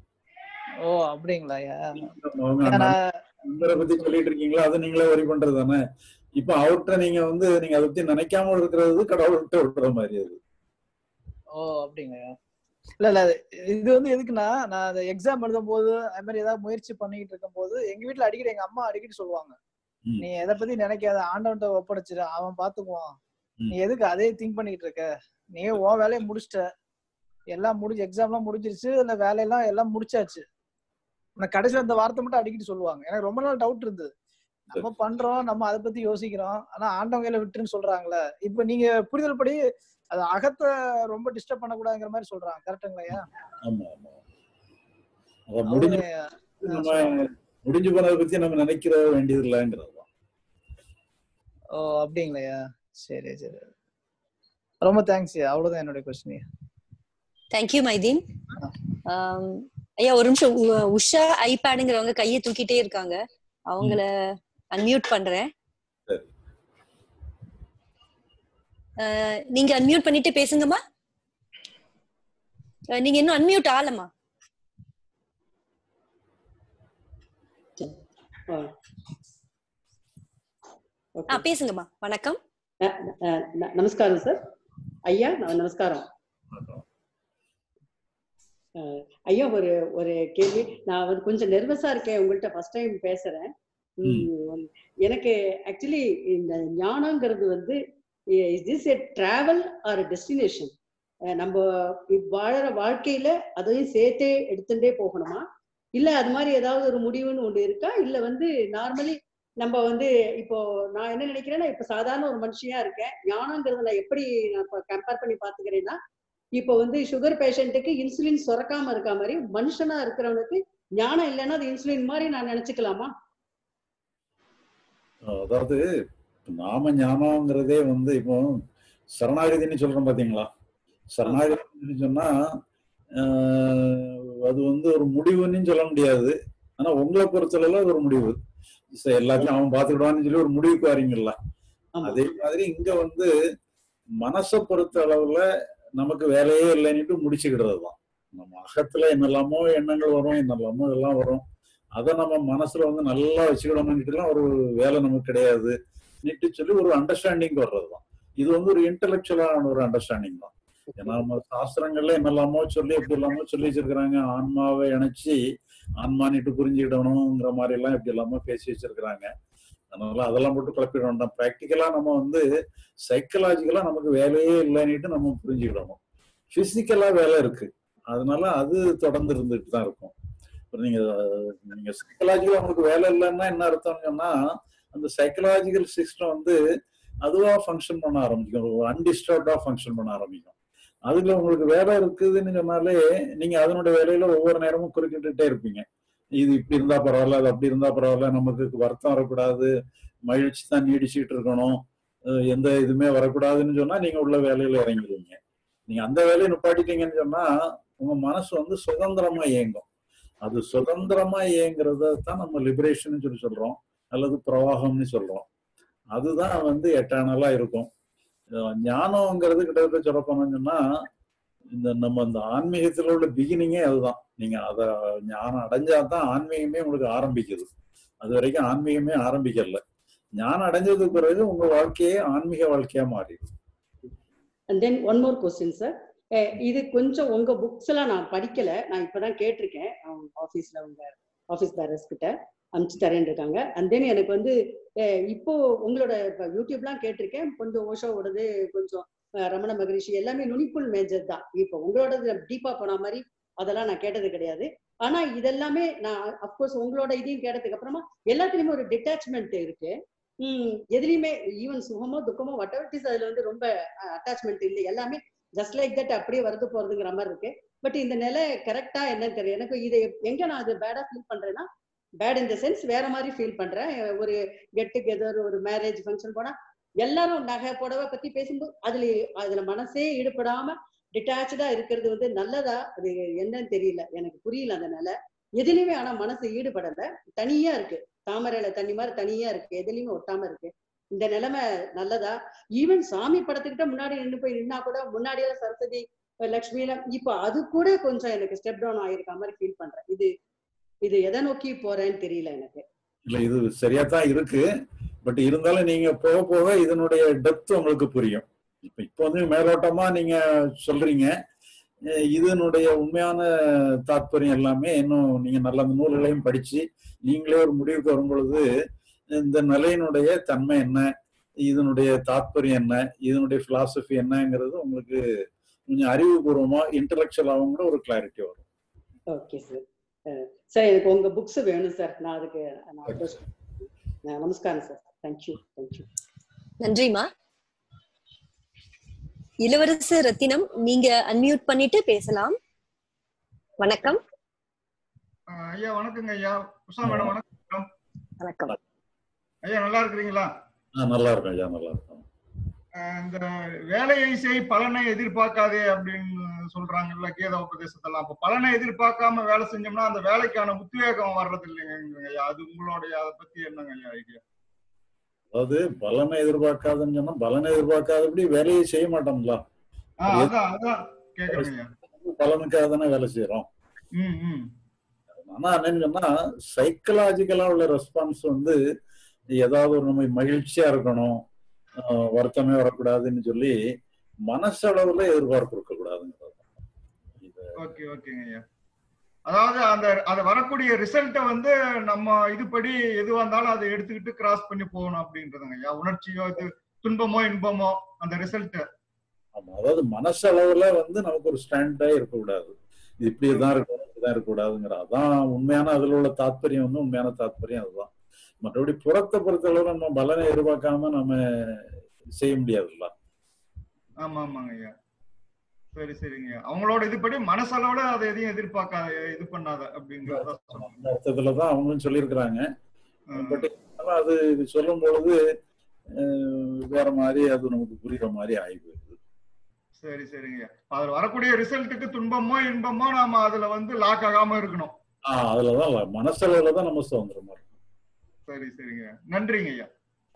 ஓ அப்படிங்களாயா அவங்க ஏன்னா நண்பரை பத்தி சொல்லிட்டு இருக்கீங்களா அது நீங்களே ஒரி பண்றது தானே இப்ப அவர்கிட்ட நீங்க வந்து நீங்க அதை பத்தி நினைக்காம இருக்கிறது கடவுள்கிட்ட விடுற மாதிரி அது ஓ அப்படிங்கய்யா இல்ல இல்ல இது வந்து எதுக்குன்னா நான் அந்த எக்ஸாம் எழுதும் போது அது மாதிரி ஏதாவது முயற்சி பண்ணிக்கிட்டு இருக்கும் போது எங்க வீட்ல அடிக்கடி எங்க அம்மா அடிக்கடி சொல்லுவாங்க ம். நீ எதை பத்தி நினைக்காத ஆண்டவன்ட்ட ஒப்படைச்சிரு அவன் பாத்துக்குவான் ம். நீ எதுக்கு அதே திங்க் பண்ணிட்டு இருக்க நீ உன் வேலையை முடிச்சிட்ட எல்லாம் முடிஞ்சு எக்ஸாம்லாம் முடிஞ்சிருச்சு அந்த வேலையெல்லாம் எல்லாம் முடிச்சாச்சு நான் கடைசியில அந்த வார்த்தை மட்டும் அடிக்கடி சொல்லுவாங்க எனக்கு ரொம்ப நாள் டவுட் இருந்தது நம்ம பண்றோம் நம்ம அதை பத்தி யோசிக்கிறோம் ஆனா ஆண்டவன் கையில விட்டுருன்னு சொல்றாங்களே இப்ப நீங்க புரிதல் படி அது அகத்தை ரொம்ப டிஸ்டர்ப் பண்ணக்கூடாதுங்கிற மாதிரி சொல்றாங்க கரெக்டுங்களையா ஆமா ஆமா அத முடிஞ்சு அவரு நம்ம முடிஞ்சு போனதை பத்தி நம்ம நினைக்கிற வேண்டியது இல்லைங்கிறது தான் ஓ அப்படிங்களையா சரி சரி ரொம்ப தேங்க்ஸ் அவ்வளவுதான் என்னுடைய கொஸ்டின் தேங்க்யூ மைதீன் ஆம், ஐயா ஒரு நிமிஷம் உ- உஷா ஐபேடுங்கிறவங்க கையை தூக்கிட்டே இருக்காங்க அவங்கள அன்மியூட் பண்றேன் சரி. அஹ், நீங்க அன்மியூட் பண்ணிட்டு பேசுங்கம்மா அஹ், நீங்க இன்னும் அன்மியூட் ஆகலம்மா ஆ பேசுங்கம்மா வணக்கம் அஹ் அஹ் ந- நமஸ்காரம் சார் ஐயா ந- நமஸ்காரம் அஹ் ஐயா ஒரு ஒரு கேள்வி நான் வந்து கொஞ்சம் நெர்வஸா இருக்கேன் உங்கள்கிட்ட ஃபர்ஸ்ட் டைம் பேசுறேன் உம், எனக்கு ஆக்சுவலி இந்த ஞானங்கிறது வந்து is this a travel or destination நம்ம இப் வாழற வாழ்க்கையில அதையும் சேர்த்தே எடுத்துட்டே போகணுமா இல்ல அது மாதிரி ஏதாவது ஒரு முடிவுன்னு ஒண்ணு இருக்கா இல்ல வந்து நார்மலி நம்ம வந்து இப்போ நான் என்ன நினைக்கிறேன்னா இப்ப சாதாரண ஒரு மனுஷியா இருக்கேன் ஞானங்கிறத நான் எப்படி நான் கம்பேர் பண்ணி பாத்துக்கிறேன்னா இப்போ வந்து சுகர் பேஷண்ட்டுக்கு இன்சுலின் சுரக்காம இருக்க மாதிரி மனுஷனா இருக்கிறவனுக்கு ஞானம் இல்லைன்னா அது இன்சுலின் மாதிரி நான் நினைச்சுக்கலாமா அதாவது நாம ஞானம்ங்கிறதே வந்து இப்போ சரணாகதின்னு சொல்றோம் பாத்தீங்களா சரணாகதின்னு சொன்னா ஆஹ், அது வந்து ஒரு முடிவுன்னு சொல்ல முடியாது ஆனா உங்களை பொறுத்தளவுல அது ஒரு முடிவு சரி, எல்லாத்தையும் அவன் பாத்துக்கிடுவான்னு சொல்லி ஒரு முடிவுக்கு வரீங்கல்ல ஆமா அதே மாதிரி இங்க வந்து மனசை பொறுத்த அளவுல நமக்கு வேலையே இல்லைன்னுட்டு முடிச்சுக்கிடுறது தான் நம்ம அகத்துல என்னெல்லாமோ எண்ணங்கள் வரும் என்னெல்லாமோ எல்லாம் வரும் அதை நம்ம மனசுல வந்து நல்லா வச்சுக்கிடணும்னுட்டுலாம் ஒரு வேலை நமக்கு கிடையாது நீட்டு சொல்லி ஒரு அண்டர்ஸ்டாண்டிங் வர்றது தான் இது வந்து ஒரு இன்டலெக்சுவலான ஒரு அண்டர்ஸ்டாண்டிங் தான் ஏன்னா நம்ம சாஸ்திரங்கள்ல என்னெல்லாமோ சொல்லி எப்படி எல்லாமோ சொல்லி வச்சிருக்கிறாங்க ஆன்மாவை இணைச்சி ஆன்மானிட்டு புரிஞ்சுக்கிடணுங்கிற மாதிரி எல்லாம் எப்படி எல்லாமோ பேசி வச்சிருக்கிறாங்க அதனால அதெல்லாம் போட்டு குழப்பிட வேண்டாம் ப்ராக்டிக்கலா நம்ம வந்து சைக்கலாஜிக்கலா நமக்கு வேலையே இல்லைன்னுட்டு நம்ம புரிஞ்சுக்கிடணும் பிசிக்கலா வேலை இருக்கு அதனால அது தொடர்ந்து இருந்துட்டு தான் இருக்கும் இப்ப நீங்க நீங்க சைக்கலாஜிக்கலா உங்களுக்கு வேலை இல்லைன்னா என்ன அர்த்தம்னு சொன்னா அந்த சைக்கலாஜிக்கல் சிஸ்டம் வந்து அதுவா ஃபங்க்ஷன் பண்ண ஆரம்பிக்கும் அன்டிஸ்டர்ப்டா ஃபங்க்ஷன் பண்ண ஆரம்பிக்கும் அதுல உங்களுக்கு வேலை இருக்குதுன்னு சொன்னாலே நீங்க அதனுடைய வேலையில ஒவ்வொரு நேரமும் குறுக்கிட்டுட்டே இருப்பீங்க இது இப்படி இருந்தா பரவாயில்ல அது அப்படி இருந்தா பரவாயில்ல நமக்கு வருத்தம் வரக்கூடாது மகிழ்ச்சி தான் நீடிச்சுட்டு இருக்கணும் அஹ் எந்த இதுவுமே வரக்கூடாதுன்னு சொன்னா நீங்க உள்ள வேலையில இறங்கிடுவீங்க நீங்க அந்த வேலையை நிப்பாட்டிட்டீங்கன்னு சொன்னா உங்க மனசு வந்து சுதந்திரமா இயங்கும் அது சுதந்திரமா இயங்குறத தான் நம்ம லிபரேஷன் சொல்லி சொல்றோம் அல்லது பிரவாகம்னு சொல்றோம் அதுதான் வந்து எட்டர்னலா இருக்கும் அஹ் ஞானம்ங்கிறது கிட்டத்தட்ட சொல்ல போனோம்னு சொன்னா இந்த நம்ம இந்த ஆன்மீகத்துல உள்ள பிகினிங்கே அதுதான் நீங்க அத ஞானம் அடைஞ்சாதான் ஆன்மீகமே உங்களுக்கு ஆரம்பிக்குது அது வரைக்கும் ஆன்மீகமே ஆரம்பிக்கல ஞானம் அடைஞ்சதுக்கு பிறகு உங்க வாழ்க்கையே ஆன்மீக வாழ்க்கையா மாறிடும் and then one more question sir இது கொஞ்சம் உங்க புக்ஸ் எல்லாம் நான் படிக்கல நான் இப்பதான் கேட்டிருக்கேன் ஆபீஸ்ல உங்க ஆபீஸ் பேரர்ஸ் கிட்ட அனுப்பிச்சு தரேன் இருக்காங்க அண்ட் தென் எனக்கு வந்து அஹ், இப்போ உங்களோட இப்ப யூடியூப்லாம் கேட்டிருக்கேன் கொஞ்சம் ஓஷோவோடது கொஞ்சம் அஹ், ரமண மகரிஷி எல்லாமே நுனிப்புள் மேஜர் தான் இப்போ உங்களோடது டீப்பா போன மாதிரி அதெல்லாம் நான் கேட்டது கிடையாது ஆனா இதெல்லாமே நான் அப்கோர்ஸ் உங்களோட இதையும் கேட்டதுக்கு அப்புறமா எல்லாத்துலயுமே ஒரு டிட்டாச்மெண்ட் இருக்கு உம் எதுலயுமே ஈவன் சுகமோ துக்கமோ வாட் எவர் இஸ் அதுல வந்து ரொம்ப அட்டாச்மெண்ட் இல்லை எல்லாமே ஜஸ்ட் லைக் தட் அப்படியே வரது போறதுங்கிற மாதிரி இருக்கு பட் இந்த நிலை கரெக்டா என்னன்னு தெரியல எனக்கு இது எங்க நான் அது பேடா ஃபீல் பண்றேன்னா பேட் இன் த சென்ஸ் வேற மாதிரி ஃபீல் பண்றேன் ஒரு கெட் டுகெதர் ஒரு மேரேஜ் ஃபங்க்ஷன் போனா எல்லாரும் நகை புடவை பத்தி பேசும்போது அதுல அதுல மனசே ஈடுபடாம டிட்டாச்சா இருக்கிறது வந்து நல்லதா அது என்னன்னு தெரியல எனக்கு புரியல அந்த நிலை எதுலயுமே ஆனா மனசு ஈடுபடல தனியா இருக்கு தாமரையில தண்ணி மாதிரி தனியா இருக்கு எதுலயுமே ஒட்டாம இருக்கு இந்த நிலைமை நல்லதா ஈவன் சாமி படத்துக்கிட்ட முன்னாடி நின்று போய் நின்னா கூட முன்னாடி எல்லாம் சரஸ்வதி லக்ஷ்மி எல்லாம் இப்ப அது கூட கொஞ்சம் எனக்கு ஸ்டெப் டவுன் ஆயிருக்க மாதிரி ஃபீல் பண்றேன் இது இது எதை நோக்கி போறேன்னு தெரியல எனக்கு இல்ல இது சரியா தான் இருக்கு பட் இருந்தாலும் நீங்க போக போக இதனுடைய டெப்த் உங்களுக்கு புரியும் இப்ப இப்போ வந்து மேலோட்டமா நீங்க சொல்றீங்க அஹ் இதனுடைய உண்மையான தாத்பரியம் எல்லாமே இன்னும் நீங்க நல்ல அந்த நூல்களையும் படிச்சு நீங்களே ஒரு முடிவுக்கு வரும் பொழுது இந்த நிலையினுடைய தன்மை என்ன இதனுடைய தாத்பரியம் என்ன இதனுடைய பிலாசபி என்னங்கிறது உங்களுக்கு கொஞ்சம் அறிவுபூர்வமா இன்டலெக்சுவலாகவும் கூட ஒரு கிளாரிட்டி வரும் ஓகே சார் சார் எனக்கு உங்க புக்ஸ் வேணும் சார் நான் அதுக்கு நான் approach பண்றேன். நமஸ்காரம் சார் தேங்க்யூ தேங்க்யூ நன்றிமா இளவரசு ரத்தினம் நீங்க அன்மியூட் பண்ணிட்டு பேசலாம் வணக்கம் ஆஹ் ஐயா வணக்கங்க ஐயா உஷா மேடம் வணக்கம் வணக்கம் ஐயா நல்லா இருக்கிறீங்களா ஆ, நல்லா இருக்கும் ஐயா நல்லா இருக்கும் ஆஹ் இந்த வேலையை செய் பலனை எதிர்பார்க்காதே அப்படின்னு சொல்றாங்கல்ல கீத உபதேசத்தெல்லாம் அப்ப பலனை எதிர்பார்க்காம வேலை செஞ்சோம்னா அந்த வேலைக்கான உத்வேகம் வர்றது இல்லைங்க ஐயா அது உங்களுடைய அதை பத்தி என்னங்க ஐயா ஐடியா அதாவது பலனை எதிர்பார்க்காதுன்னு சொன்னா பலனை எதிர்பார்க்காதபடி வேலையை செய்ய மாட்டோம்ல ஆஹ் அதான் அதான் கேக்குறேங்க ஐயா பலனுக்காக தானே வேலை செய்யறோம் ம் ம் ஆனா என்னன்னு சொன்னா சைக்கலாஜிக்கலா உள்ள ரெஸ்பான்ஸ் வந்து ஏதாவது ஒரு நம்ம மகிழ்ச்சியா இருக்கணும் ஆஹ் வருத்தமே வரக்கூடாதுன்னு சொல்லி மனசளவுல எதிர்பார்ப்பு இருக்க கூடாதுங்கிறது இது ஓகே ஓகேங்க ஐயா அதாவது அந்த அது வரக்கூடிய ரிசல்ட்டை வந்து நம்ம இதுபடி எதுவா இருந்தாலும் அதை எடுத்துக்கிட்டு கிராஸ் பண்ணி போகணும் அப்படின்றதுங்க ஐயா உணர்ச்சியோ இது துன்பமோ இன்பமோ அந்த ரிசல்ட் ஆமா அதாவது மனசளவுல வந்து நமக்கு ஒரு ஸ்டாண்டே இருக்கக்கூடாது இது இப்படிதான் இருக்கணும் இப்படிதான் இருக்கக்கூடாதுங்கிற அதான் உண்மையான அதுல உள்ள தாத்பரியம் வந்து உண்மையான தாத்பரியம் அதுதான் மற்றபடி புறத்தை பொறுத்தளவு நம்ம பலனை எதிர்பார்க்காம நம்ம செய்ய முடியாதுல்ல ஆமா ஆமாங்க ஐயா சரி சரிங்க ஐயா அவங்களோட இதுபடி மனசளவோட அதை எதையும் எதிர்பார்க்காத இது பண்ணாத அப்படிங்கறத சொல்லுங்க அந்த அர்த்தத்துலதான் அவங்களும் சொல்லியிருக்கிறாங்க ஆஹ் பட் அது இது சொல்லும் பொழுது அஹ், வேற மாதிரி அது நமக்கு புரியுற மாதிரி ஆகி போயிடுது சரி சரிங்க ஐயா அதுல வரக்கூடிய ரிசல்ட்டுக்கு துன்பமோ இன்பமோ நாம அதுல வந்து லாக் ஆகாம இருக்கணும் ஆஹ் அதுலதான் மனசளவுல தான் நம்ம சுதந்திரமா இருக்கும் சரி சரிங்க நன்றிங்க ஐயா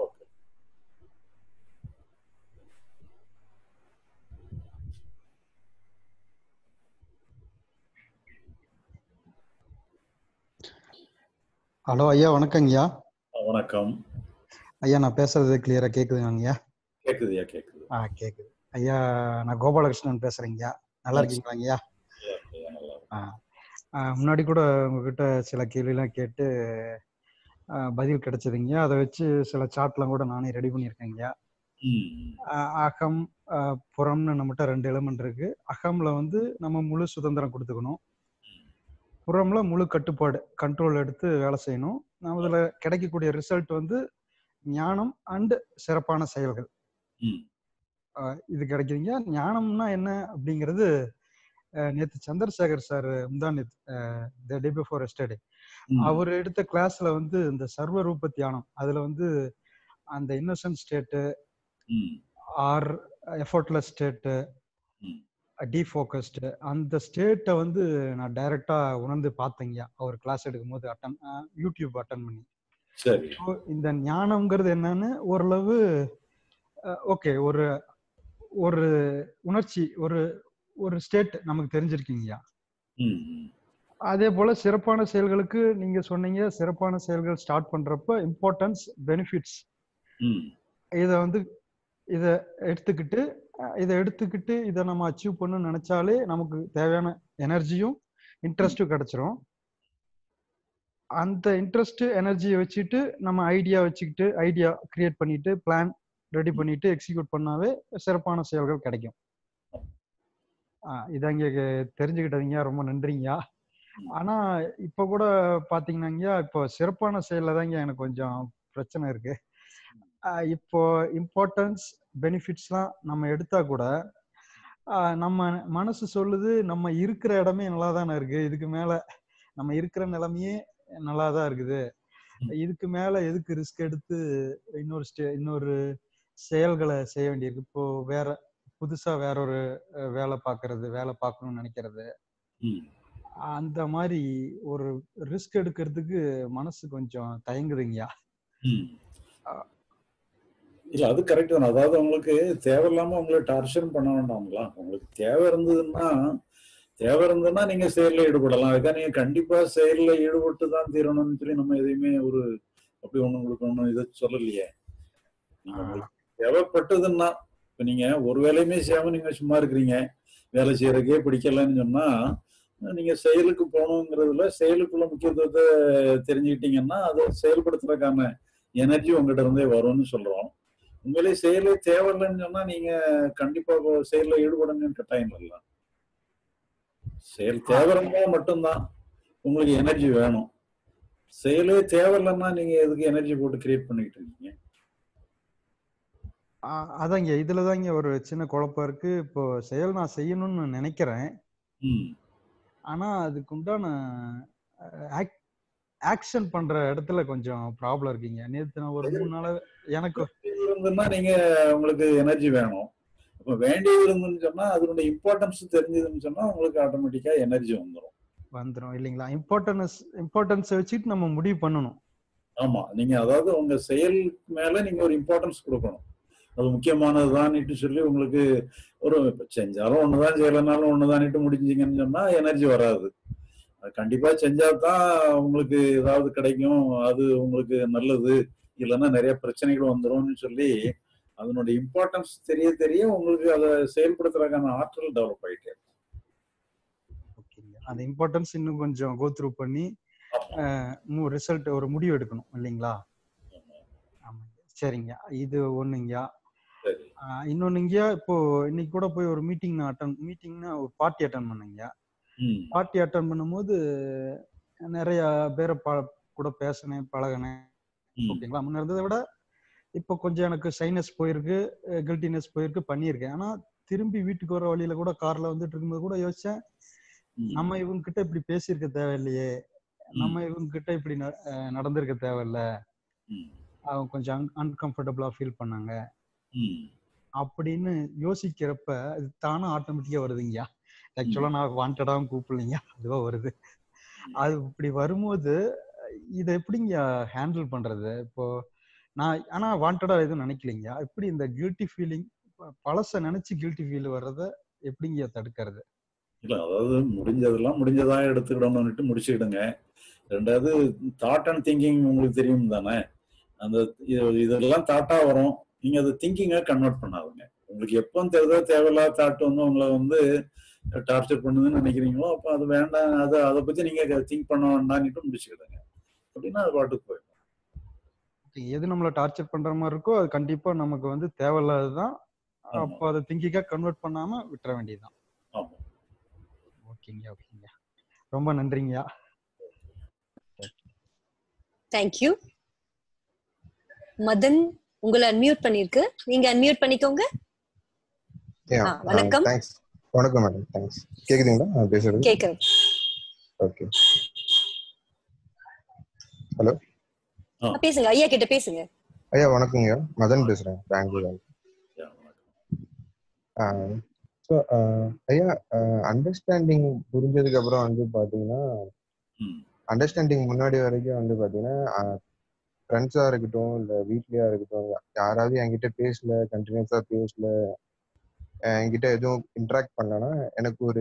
ஹலோ ஐயா வணக்கங்கய்யா வணக்கம் ஐயா நான் பேசுறது கிளியரா கேக்குதுங்கய்யா கேக்குதுயா கேக்குது ஆ கேக்குது ஐயா நான் கோபாலகிருஷ்ணன் பேசுறேங்கய்யா நல்லா இருக்கீங்களாங்கய்யா ஆ ஆ, முன்னாடி கூட உங்ககிட்ட சில கேள்விலாம் கேட்டு ஆ, பதில் கிடைச்சதுங்க அதை வச்சு சில சார்ட்லாம் கூட நானே ரெடி பண்ணியிருக்கேங்கய்யா ஆ, அகம் ஆ, புறம்னு நம்மகிட்ட ரெண்டு எலிமெண்ட் இருக்கு அகம்ல வந்து நம்ம முழு சுதந்திரம் கொடுத்துக்கணும் புறம்ல முழு கட்டுப்பாடு கண்ட்ரோல் எடுத்து வேலை செய்யணும் நம்ம இதுல கிடைக்கக்கூடிய ரிசல்ட் வந்து ஞானம் அண்ட் சிறப்பான செயல்கள் ஆஹ் இது கிடைக்குதுங்க ஞானம்னா என்ன அப்படிங்கிறது ஆஹ் நேத்து சந்திரசேகர் சார் முந்தா நேத்து டே பிஃபோர் எஸ்டர்டே அவர் எடுத்த கிளாஸ்ல வந்து இந்த சர்வ ரூப தியானம் அதுல வந்து அந்த innocent state or effortless state defocused அந்த ஸ்டேட்டை வந்து நான் டைரக்டா உணர்ந்து பார்த்தேங்க அவர் கிளாஸ் எடுக்கும் போது அட்டன் யூடியூப் அட்டன் பண்ணி சரி So, இந்த ஞானம்ங்கிறது என்னன்னு ஓரளவு ஓகே ஒரு ஒரு உணர்ச்சி ஒரு ஒரு ஸ்டேட் நமக்கு தெரிஞ்சிருக்கீங்கய்யா ம், ம். அதே போல சிறப்பான செயல்களுக்கு நீங்க சொன்னீங்க சிறப்பான செயல்கள் ஸ்டார்ட் பண்றப்ப இம்பார்ட்டன்ஸ் பெனிஃபிட்ஸ் ம், இதை வந்து இதை எடுத்துக்கிட்டு அஹ், இதை எடுத்துக்கிட்டு இதை நம்ம அச்சீவ் பண்ணணும்னு நினைச்சாலே நமக்கு தேவையான எனர்ஜியும் இன்ட்ரெஸ்ட்டும் கிடைச்சிரும் அந்த இன்ட்ரெஸ்ட் எனர்ஜியை வச்சுட்டு நம்ம ஐடியா வச்சுக்கிட்டு ஐடியா கிரியேட் பண்ணிட்டு பிளான் ரெடி பண்ணிட்டு எக்ஸிக்யூட் பண்ணாவே சிறப்பான செயல்கள் கிடைக்கும் ஆஹ் இதாங்க தெரிஞ்சுக்கிட்டதுங்க ரொம்ப நன்றிங்கய்யா ஆனா இப்ப கூட பாத்தீங்கன்னாங்கய்யா இப்போ சிறப்பான செயல்ல தாங்க எனக்கு கொஞ்சம் பிரச்சனை இருக்கு ஆஹ் இப்போ இம்பார்ட்டன்ஸ் பெனிஃபிட்ஸ்லாம் நம்ம எடுத்தா கூட ஆஹ் நம்ம மனசு சொல்லுது நம்ம இருக்கிற இடமே நல்லா தானே இருக்கு இதுக்கு மேல நம்ம இருக்கிற நிலைமையே நல்லா தான் இருக்குது இதுக்கு மேல எதுக்கு ரிஸ்க் எடுத்து இன்னொரு ஸ்டே இன்னொரு செயல்களை செய்ய வேண்டியிருக்கு இப்போ வேற புதுசா வேற ஒரு அஹ், வேலை பார்க்கறது வேலை பார்க்கணும்னு நினைக்கிறது ம். அந்த மாதிரி ஒரு ரிஸ்க் எடுக்கிறதுக்கு மனசு கொஞ்சம் தயங்குதுங்கய்யா ம். இல்ல அது கரெக்ட் தான் அதாவது உங்களுக்கு தேவையில்லாம உங்களை டார்ச்சர் பண்ண வேண்டாங்களா உங்களுக்கு தேவை இருந்ததுன்னா தேவை இருந்ததுன்னா நீங்க செயல்ல ஈடுபடலாம் அதுக்காக நீங்க கண்டிப்பா செயல்ல ஈடுபட்டு தான் தீரணும்னு சொல்லி நம்ம எதையுமே ஒரு அப்படி ஒண்ணு உங்களுக்கு ஒண்ணும் இதை சொல்லலையே நீங்க உங்களுக்கு தேவைப்பட்டதுன்னா இப்ப நீங்க ஒரு வேலையுமே செய்யாம நீங்க சும்மா இருக்கிறீங்க வேலை செய்யறதுக்கே பிடிக்கலன்னு சொன்னா நீங்க செயலுக்கு போகணுங்கிறதுல செயலுக்குள்ள முக்கியத்துவத்தை தெரிஞ்சுக்கிட்டீங்கன்னா அதை செயல்படுத்துறதுக்கான எனர்ஜி உங்ககிட்ட இருந்தே வரும்னு சொல்றோம் உண்மையிலே செயலே தேவையில்லைன்னு சொன்னா நீங்க கண்டிப்பா இப்போ செயல்ல ஈடுபடணும்னு கட்டாயம் இல்லை செயல் தேவை இருந்தா மட்டும்தான் உங்களுக்கு எனர்ஜி வேணும் செயலே தேவையில்லைன்னா நீங்க எதுக்கு எனர்ஜி போட்டு கிரியேட் பண்ணிக்கிட்டு இருக்கீங்க ஆஹ் அதாங்க இதுலதாங்க ஒரு சின்ன குழப்பம் இருக்கு இப்போ செயல் நான் செய்யணும்னு நினைக்கிறேன் ம் ஆனா அதுக்கு உண்டான ஆக்ஷன் பண்ற இடத்துல கொஞ்சம் ப்ராப்ளம் இருக்கீங்க நேத்து நான் ஒரு மூணு நாளா எனக்கு இருந்ததுன்னா நீங்க உங்களுக்கு எனர்ஜி வேணும் அப்ப வேண்டியது இருந்துன்னு சொன்னா அதனுடைய இம்பார்ட்டன்ஸ் தெரிஞ்சதுன்னு சொன்னா உங்களுக்கு ஆட்டோமேட்டிக்கா எனர்ஜி வந்துடும் வந்துரும் இல்லைங்களா இம்பார்ட்டன்ஸ் இம்பார்ட்டன்ஸ் வச்சுட்டு நம்ம முடிவு பண்ணணும் ஆமா நீங்க அதாவது உங்க செயலுக்கு மேல நீங்க ஒரு இம்பார்ட்டன்ஸ் கொடுக்கணும் அது முக்கியமானதுதான்னுட்டு சொல்லி உங்களுக்கு ஒரு இப்ப செஞ்சாலும் ஒண்ணுதான் செய்யலைனாலும் ஒண்ணுதான்னுட்டு முடிஞ்சீங்கன்னு சொன்னா எனர்ஜி வராது அது கண்டிப்பா செஞ்சாதான் உங்களுக்கு ஏதாவது கிடைக்கும் அது உங்களுக்கு நல்லது இல்லைன்னா நிறைய பிரச்சனைகள் வந்துரும்னு சொல்லி அதனுடைய இம்பார்ட்டன்ஸ் தெரிய தெரிய உங்களுக்கு அதை செயல்படுத்துறதுக்கான ஆற்றல் டெவலப் ஆயிட்டே இருக்கும். அந்த இம்பார்ட்டன்ஸ் இன்னும் கொஞ்சம் கோ த்ரூ பண்ணி ரிசல்ட் ஒரு முடிவு எடுக்கணும் இல்லைங்களா ஆமாங்க சரிங்க இது ஒண்ணுங்கயா சரி ஆஹ் இன்னொன்னுங்கயா இப்போ இன்னைக்கு கூட போய் ஒரு மீட்டிங் நான் அட்டன் மீட்டிங்னா ஒரு பார்ட்டி அட்டன் பண்ணேங்கய்யா ம் பார்ட்டி அட்டன் பண்ணும்போது நிறைய பேரை ப கூட பேசினேன் பழகினேன் ம். ஓகேங்களா முன்ன இருந்ததை விட இப்போ கொஞ்சம் எனக்கு சைனஸ் போயிருக்கு கில்ட்டினஸ் போயிருக்கு பண்ணியிருக்கேன் ஆனா திரும்பி வீட்டுக்கு வர வழியில கூட கார்ல வந்துட்டு இருக்கும்போது கூட யோசிச்சேன் நம்ம இவங்க கிட்ட இப்படி பேசியிருக்க தேவையில்லையே நம்ம இவங்க கிட்ட இப்படி ந- அஹ் நடந்திருக்க தேவையில்ல ம். அவங்க கொஞ்சம் அன்கம்ஃபர்டபுளா ஃபீல் பண்ணாங்க ம் அப்படின்னு யோசிக்கிறப்ப அது தானா ஆட்டோமேட்டிக்கா வருதுங்கய்யா ஆக்சுவலா நான் வாண்டடாவும் கூப்பிடலைங்க அதுவா வருது அது இப்படி வரும்போது இதை எப்படிங்க ஹேண்டில் பண்றது இப்போ நான் ஆனா வாண்டடா எதுவும் நினைக்கலைங்க எப்படி இந்த கில்ட்டி ஃபீலிங் பழச நினைச்சு கில்ட்டி ஃபீல் வர்றத எப்படிங்க தடுக்கிறது இல்ல அதாவது முடிஞ்சதெல்லாம் முடிஞ்சதா எடுத்துக்கிடணும்னுட்டு முடிச்சுக்கிடுங்க ரெண்டாவது தாட் அண்ட் திங்கிங் உங்களுக்கு தெரியும் தானே அந்த இது- இதெல்லாம் தாட்டா வரும் நீங்க அதை திங்கிங்கா கன்வெர்ட் பண்ணாதுங்க உங்களுக்கு எப்போ தெரியுதோ தேவையில்லாத தாட் வந்து உங்களை வந்து டார்ச்சர் பண்ணுதுன்னு நினைக்கிறீங்களோ அப்போ அது வேண்டாம் அதை அதை பத்தி நீங்க திங்க் பண்ண வேண்டாம்னுட்டு முடிச்சுக்கிடுங்க அப்படின்னா அது பாட்டுக்கு போயிடும் எது நம்மள டார்ச்சர் பண்ற மாதிரி இருக்கோ அது கண்டிப்பா நமக்கு வந்து தேவையில்லாததுதான் ஆமா. அப்போ அதை திங்கிங்கா கன்வெர்ட் பண்ணாம விட்டுற வேண்டியதுதான் ஆமா ஓகேங்க ஓகேங்க ரொம்ப நன்றிங்கய்யா தேங்க்யூ மதன் உங்களை அன்மியூட் பண்ணிருக்கு நீங்க அன்மியூட் பண்ணிக்கோங்க Yeah, ஆ, uh, வணக்கம். thanks. வணக்கம் மேடம் தேங்க்ஸ் கேக்குதுங்களா நான் பேசுறது கேக்குறது ஓகே ஹலோ ஆ, பேசுங்க ஐயா கிட்ட பேசுங்க ஐயா வணக்கங்க மதன் பேசுறேன் பெங்களூர்ல ஸோ ஐயா அண்டர்ஸ்டாண்டிங் புரிஞ்சதுக்கு அப்புறம் வந்து பாத்தீங்கன்னா அண்டர்ஸ்டாண்டிங் முன்னாடி வரைக்கும் வந்து பாத்தீங்கன்னா ஃப்ரெண்ட்ஸா இருக்கட்டும் இல்ல வீட்லயா இருக்கட்டும் யாராவது என்கிட்ட பேசல கண்டினியூஸா பேசல அஹ் என்கிட்ட எதுவும் இன்ட்ராக்ட் பண்ணலன்னா எனக்கு ஒரு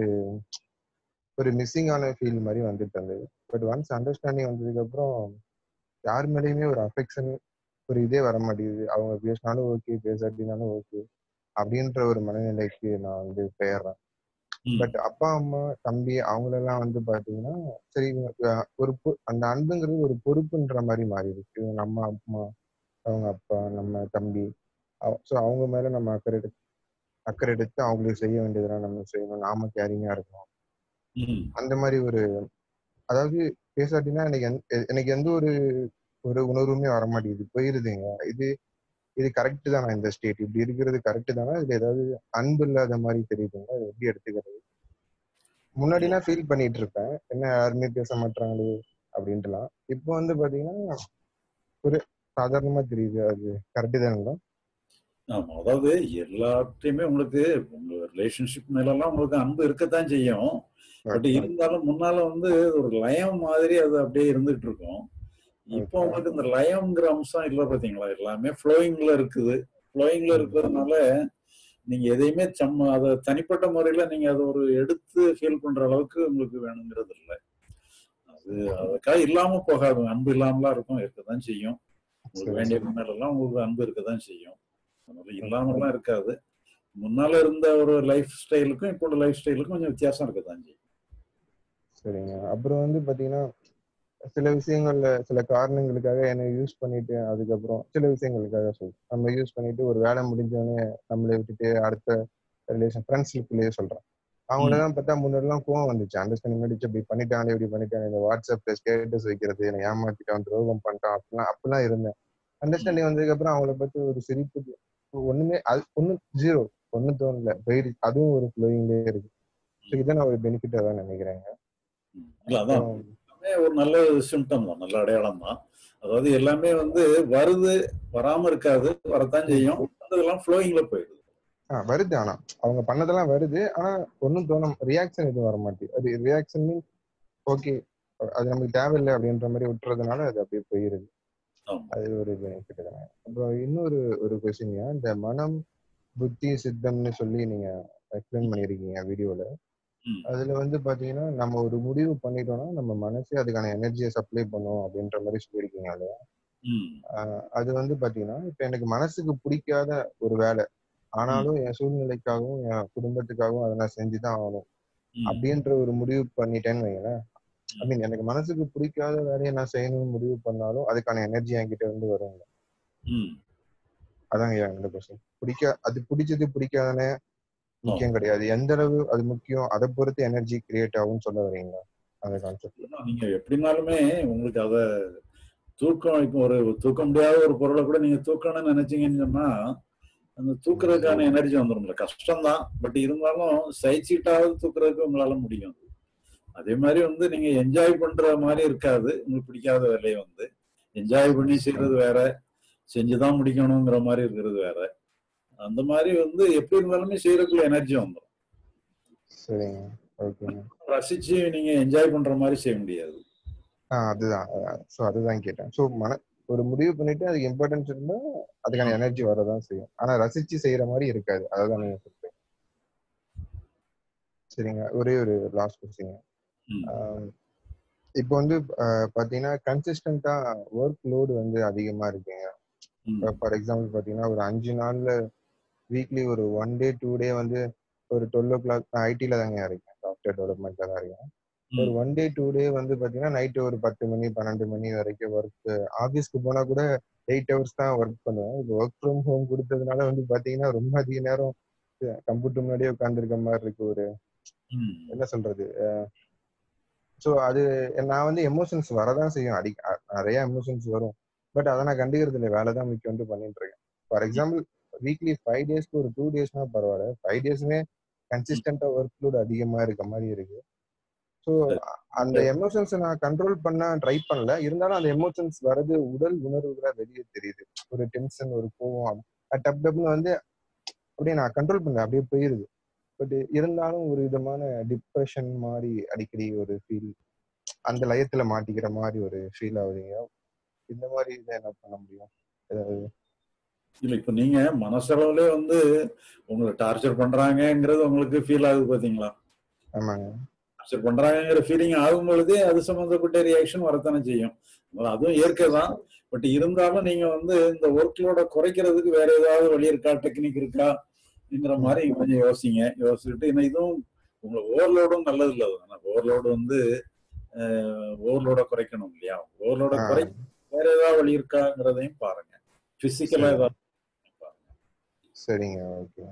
ஒரு மிஸ்ஸிங்கான ஃபீல் மாதிரி வந்துட்டு இருந்தது பட் ஒன்ஸ் அண்டர்ஸ்டாண்டிங் வந்ததுக்கு அப்புறம் யார் மேலேயுமே ஒரு அஃபெக்ஷன் ஒரு இதே வர மாட்டேங்குது அவங்க பேசினாலும் ஓகே பேசாட்டினாலும் ஓகே அப்படின்ற ஒரு மனநிலைக்கு நான் வந்து பெயர்றேன் பட் அப்பா அம்மா தம்பி அவங்களெல்லாம் வந்து பாத்தீங்கன்னா சரி இவங்க, அஹ், ஒரு பொ- அந்த அன்புங்கிறது ஒரு பொறுப்புன்ற மாதிரி மாறிடுச்சு இவங்க நம்ம அம்மா அவங்க அப்பா நம்ம தம்பி ஸோ அவங்க மேல நம்ம அக்கறை எடுத்து அக்கறை எடுத்து அவங்களுக்கு செய்ய வேண்டியதெல்லாம் நம்ம செய்யணும் நாம கேரிங்கா இருக்கணும் அந்த மாதிரி ஒரு அதாவது பேசாட்டினா எனக்கு எந்த- எனக்கு எந்த ஒரு ஒரு உணர்வுமே வர மாட்டேங்குது போயிருதுங்க இது இது கரெக்ட் தானா இந்த ஸ்டேட் இப்படி இருக்கிறது கரெக்ட் தானா இதுல ஏதாவது அன்பு இல்லாத மாதிரி தெரியுதுங்க அது எப்படி எடுத்துக்கிறது முன்னாடிலாம் ஃபீல் பண்ணிட்டு இருப்பேன் என்ன யாருமே பேச மாட்டாங்களே அப்படின்ட்டுலாம் இப்போ வந்து பாத்தீங்கன்னா ஒரு சாதாரணமா தெரியுது அது கரெக்டு தானுங்களா ஆமா அதாவது எல்லாத்தையுமே உங்களுக்கு உங்க ரிலேஷன்ஷிப் மேலெல்லாம் உங்களுக்கு அன்பு இருக்கத்தான் செய்யும் பட் இருந்தாலும் முன்னால வந்து ஒரு லயம் மாதிரி அது அப்படியே இருந்துட்டு இருக்கும் இப்போ உங்களுக்கு இந்த லயம்ங்கிற அம்சம் இல்ல பாத்தீங்களா எல்லாமே ஃப்ளோயிங்ல இருக்குது ஃப்ளோயிங்ல இருக்கிறதுனால நீங்க எதையுமே சம்ம அதை தனிப்பட்ட முறையில நீங்க அதை ஒரு எடுத்து ஃபீல் பண்ற அளவுக்கு உங்களுக்கு வேணுங்கிறது இல்லை அது அதுக்காக இல்லாம போகாது அன்பு இல்லாமலாம் இருக்கும் இருக்கதான் செய்யும் உங்களுக்கு வேண்டிய மேலெல்லாம் உங்களுக்கு அன்பு இருக்கதான் செய்யும் அதனால இல்லாமலாம் இருக்காது முன்னால இருந்த ஒரு லைஃப் ஸ்டைலுக்கும் இப்போ உள்ள லைஃப் ஸ்டைலுக்கும் கொஞ்சம் வித்தியாசம் இருக்கதான் செய்யும் சரிங்க அப்புறம் வந்து பாத்தீங்கன்னா சில விஷயங்கள்ல சில காரணங்களுக்காக என்னை யூஸ் பண்ணிட்டு அதுக்கப்புறம் சில விஷயங்களுக்காக சொல்றேன் நம்ம யூஸ் பண்ணிட்டு ஒரு வேலை முடிஞ்சோடனே நம்மளை விட்டுட்டு அடுத்த ரிலேஷன் ஃப்ரெண்ட்ஸ்க்குள்ளேயே சொல்றேன் அவங்களெல்லாம் பார்த்தா முன்னாடிலாம் கோவம் வந்துச்சு அண்டர்ஸ்டாண்டிங் முன்னாடி இப்படி பண்ணிட்டாங்க இப்படி பண்ணிட்டாங்க இந்த வாட்ஸ்அப்ல ஸ்டேட்டஸ் வைக்கிறது என்னை ஏமாத்திட்டான் துரோகம் பண்ணிட்டான் அப்படிலாம் அப்படிலாம் இருந்தேன் அண்டர்ஸ்டாண்டிங் வந்ததுக்கு அப்புறம் அவங்கள பத்தி ஒரு சிரிப்பு ஒண்ணுமே அது ஒன்னும் ஜீரோ ஒன்னும் தோணல போயிடுச்சு அதுவும் ஒரு ஃப்ளோயிங்லேயே இருக்கு ஸோ இதை நான் ஒரு பெனிஃபிட்டா தான் நினைக்கிறேங்க இல்ல அதான் எல்லாமே ஒரு நல்ல சிம்டம் தான் நல்ல அடையாளம் தான் அதாவது எல்லாமே வந்து வருது வராம இருக்காது வரத்தான் செய்யும் அதெல்லாம் ஃப்ளோயிங்ல போயிடுது ஆ வருது ஆனா அவங்க பண்ணதெல்லாம் வருது ஆனா ஒன்றும் தோணும் ரியாக்ஷன் எதுவும் வர மாட்டேங்குது அது ரியாக்ஷன் மீன் ஓகே அது நமக்கு தேவையில்லை அப்படின்ற மாதிரி விட்டுறதுனால அது அப்படியே போயிருது அது ஒரு பெனிஃபிட் தானே அப்புறம் இன்னொரு ஒரு கொஸ்டின் இந்த மனம் புத்தி சித்தம்னு சொல்லி நீங்க எக்ஸ்பிளைன் பண்ணியிருக்கீங்க வீடியோல அதுல வந்து பாத்தீங்கன்னா நம்ம ஒரு முடிவு பண்ணிட்டோம்னா நம்ம மனசே அதுக்கான எனர்ஜியை சப்ளை பண்ணும் அப்படின்ற மாதிரி சொல்லியிருக்கீங்க இல்லையா ஆஹ் அது வந்து பாத்தீங்கன்னா இப்ப எனக்கு மனசுக்கு பிடிக்காத ஒரு வேலை ஆனாலும் என் சூழ்நிலைக்காகவும் என் குடும்பத்துக்காகவும் அதை நான் செஞ்சுதான் ஆகணும் அப்படின்ற ஒரு முடிவு பண்ணிட்டேன்னு வைங்களேன் ஐ மீன் எனக்கு மனசுக்கு பிடிக்காத வேலையை நான் செய்யணும்னு முடிவு பண்ணாலும் அதுக்கான எனர்ஜி என்கிட்ட இருந்து வருங்க அதான் என்னோட கொஸ்டின் பிடிக்க அது பிடிச்சது பிடிக்காதனே முக்கியம் கிடையாது எந்த அளவு அது முக்கியம் அதை பொறுத்து எனர்ஜி கிரியேட் ஆகும்னு சொல்ல வரீங்களா அந்த கான்செப்ட் நீங்க எப்படினாலுமே உங்களுக்கு அத தூக்கம் இப்போ ஒரு தூக்க முடியாத ஒரு பொருளை கூட நீங்க தூக்கணும்னு நினைச்சீங்கன்னு சொன்னா அந்த தூக்குறதுக்கான எனர்ஜி வந்துடும்ல கஷ்டம்தான் பட் இருந்தாலும் சைச்சிட்டாவது தூக்குறதுக்கு உங்களால முடியும் அதே மாதிரி வந்து நீங்க என்ஜாய் பண்ற மாதிரி இருக்காது உங்களுக்கு பிடிக்காத வேலையை வந்து என்ஜாய் பண்ணி செய்யறது வேற செஞ்சுதான் முடிக்கணுங்கிற மாதிரி இருக்கிறது வேற அந்த மாதிரி வந்து எப்படி இருந்தாலுமே செய்யறதுக்குள்ள எனர்ஜி வந்துடும் சரிங்க ஓகேங்க ரசிச்சு நீங்க என்ஜாய் பண்ற மாதிரி செய்ய முடியாது ஆஹ் அதுதான் ஸோ அதுதான் கேட்டேன் ஸோ மன ஒரு முடிவு பண்ணிட்டு அதுக்கு இம்பார்ட்டன்ஸ் இருந்தா அதுக்கான எனர்ஜி வரதான் செய்யும் ஆனா ரசிச்சு செய்யற மாதிரி இருக்காது அதான் நீங்க சொல்றீங்க சரிங்க ஒரே ஒரு லாஸ்ட் கொஸ்டின் இப்போ வந்து ஆஹ் பாத்தீங்கன்னா கன்சிஸ்டண்டா ஒர்க் லோடு வந்து அதிகமா இருக்குங்க ஃபார் எக்ஸாம்பிள் பாத்தீங்கன்னா ஒரு அஞ்சு நாள்ல வீக்லி ஒரு ஒன் டே டூ டே வந்து ஒரு டுவெல் ஓ கிளாக் ஐடில தாங்க இருக்கேன் சாஃப்ட்வேர் டெவலப்மெண்ட்ல தான் இருக்கேன் ஒரு ஒன் டே டூ டே வந்து பாத்தீங்கன்னா நைட்டு ஒரு பத்து மணி பன்னெண்டு மணி வரைக்கும் ஒர்க் ஆஃபீஸ்க்கு போனா கூட எயிட் ஹவர்ஸ் தான் ஒர்க் பண்ணுவேன் இப்போ ஒர்க் ஃப்ரம் ஹோம் கொடுத்ததுனால வந்து பாத்தீங்கன்னா ரொம்ப அதிக நேரம் கம்ப்யூட்டர் முன்னாடியே உட்காந்துருக்க மாதிரி இருக்கு ஒரு என்ன சொல்றது ஸோ அது நான் வந்து எமோஷன்ஸ் வரதான் செய்யும் அடி அ- நிறைய எமோஷன்ஸ் வரும் பட் அதை நான் கண்டுக்கிறது இல்லை வேலை தான் முக்கியம் வந்து பண்ணிட்டு இருக்கேன் ஃபார் எக்ஸாம்பிள் வீக்லி ஃபைவ் டேஸ்க்கு ஒரு டூ டேஸ்னா பரவாயில்ல ஃபைவ் டேஸ்மே கன்சிஸ்டண்டா ஒர்க் லோட் அதிகமா இருக்க மாதிரி இருக்கு ஸோ அந்த எமோஷன்ஸை நான் கண்ட்ரோல் பண்ண ட்ரை பண்ணல இருந்தாலும் அந்த எமோஷன்ஸ் வர்றது உடல் உணர்வுகளா வெளியே தெரியுது ஒரு டென்ஷன் ஒரு கோவம் அது டப் டப்னு வந்து அப்படியே நான் கண்ட்ரோல் பண்ணல அப்படியே போயிருது பட் இருந்தாலும் ஒரு விதமான டிப்ரெஷன் மாதிரி அடிக்கடி ஒரு ஃபீல் அந்த லயத்துல மாட்டிக்கிற மாதிரி ஒரு ஃபீல் ஆகுதுங்க இந்த மாதிரி இதை என்ன பண்ண முடியும் ஏதாவது இல்ல இப்ப நீங்க மனசளவுல வந்து உங்களை டார்ச்சர் பண்றாங்கங்கிறது உங்களுக்கு ஃபீல் ஆகுது பாத்தீங்களா ஆமாங்க டார்ச்சர் பண்றாங்கங்கிற ஃபீலிங் ஆகும் பொழுதே அது சம்பந்தப்பட்ட ரியாக்ஷன் வரத்தானே செய்யும் அதனால அதுவும் இயற்கை தான் பட் இருந்தாலும் நீங்க வந்து இந்த ஒர்க் லோட குறைக்கிறதுக்கு வேற ஏதாவது வழி இருக்கா டெக்னிக் இருக்காங்கிற மாதிரி நீங்க கொஞ்சம் யோசிங்க யோசிச்சுட்டு ஏன்னா இதுவும் உங்க ஓவர்லோடும் நல்லது இல்லை தானே ஓவர்லோடு வந்து ஓவர்லோட குறைக்கணும் இல்லையா ஓவர்லோட ஆ. குறை வேற ஏதாவது வழி இருக்காங்கிறதையும் பாருங்க பிசிக்கலா சரி. ஏதாவது சரிங்க ஓகே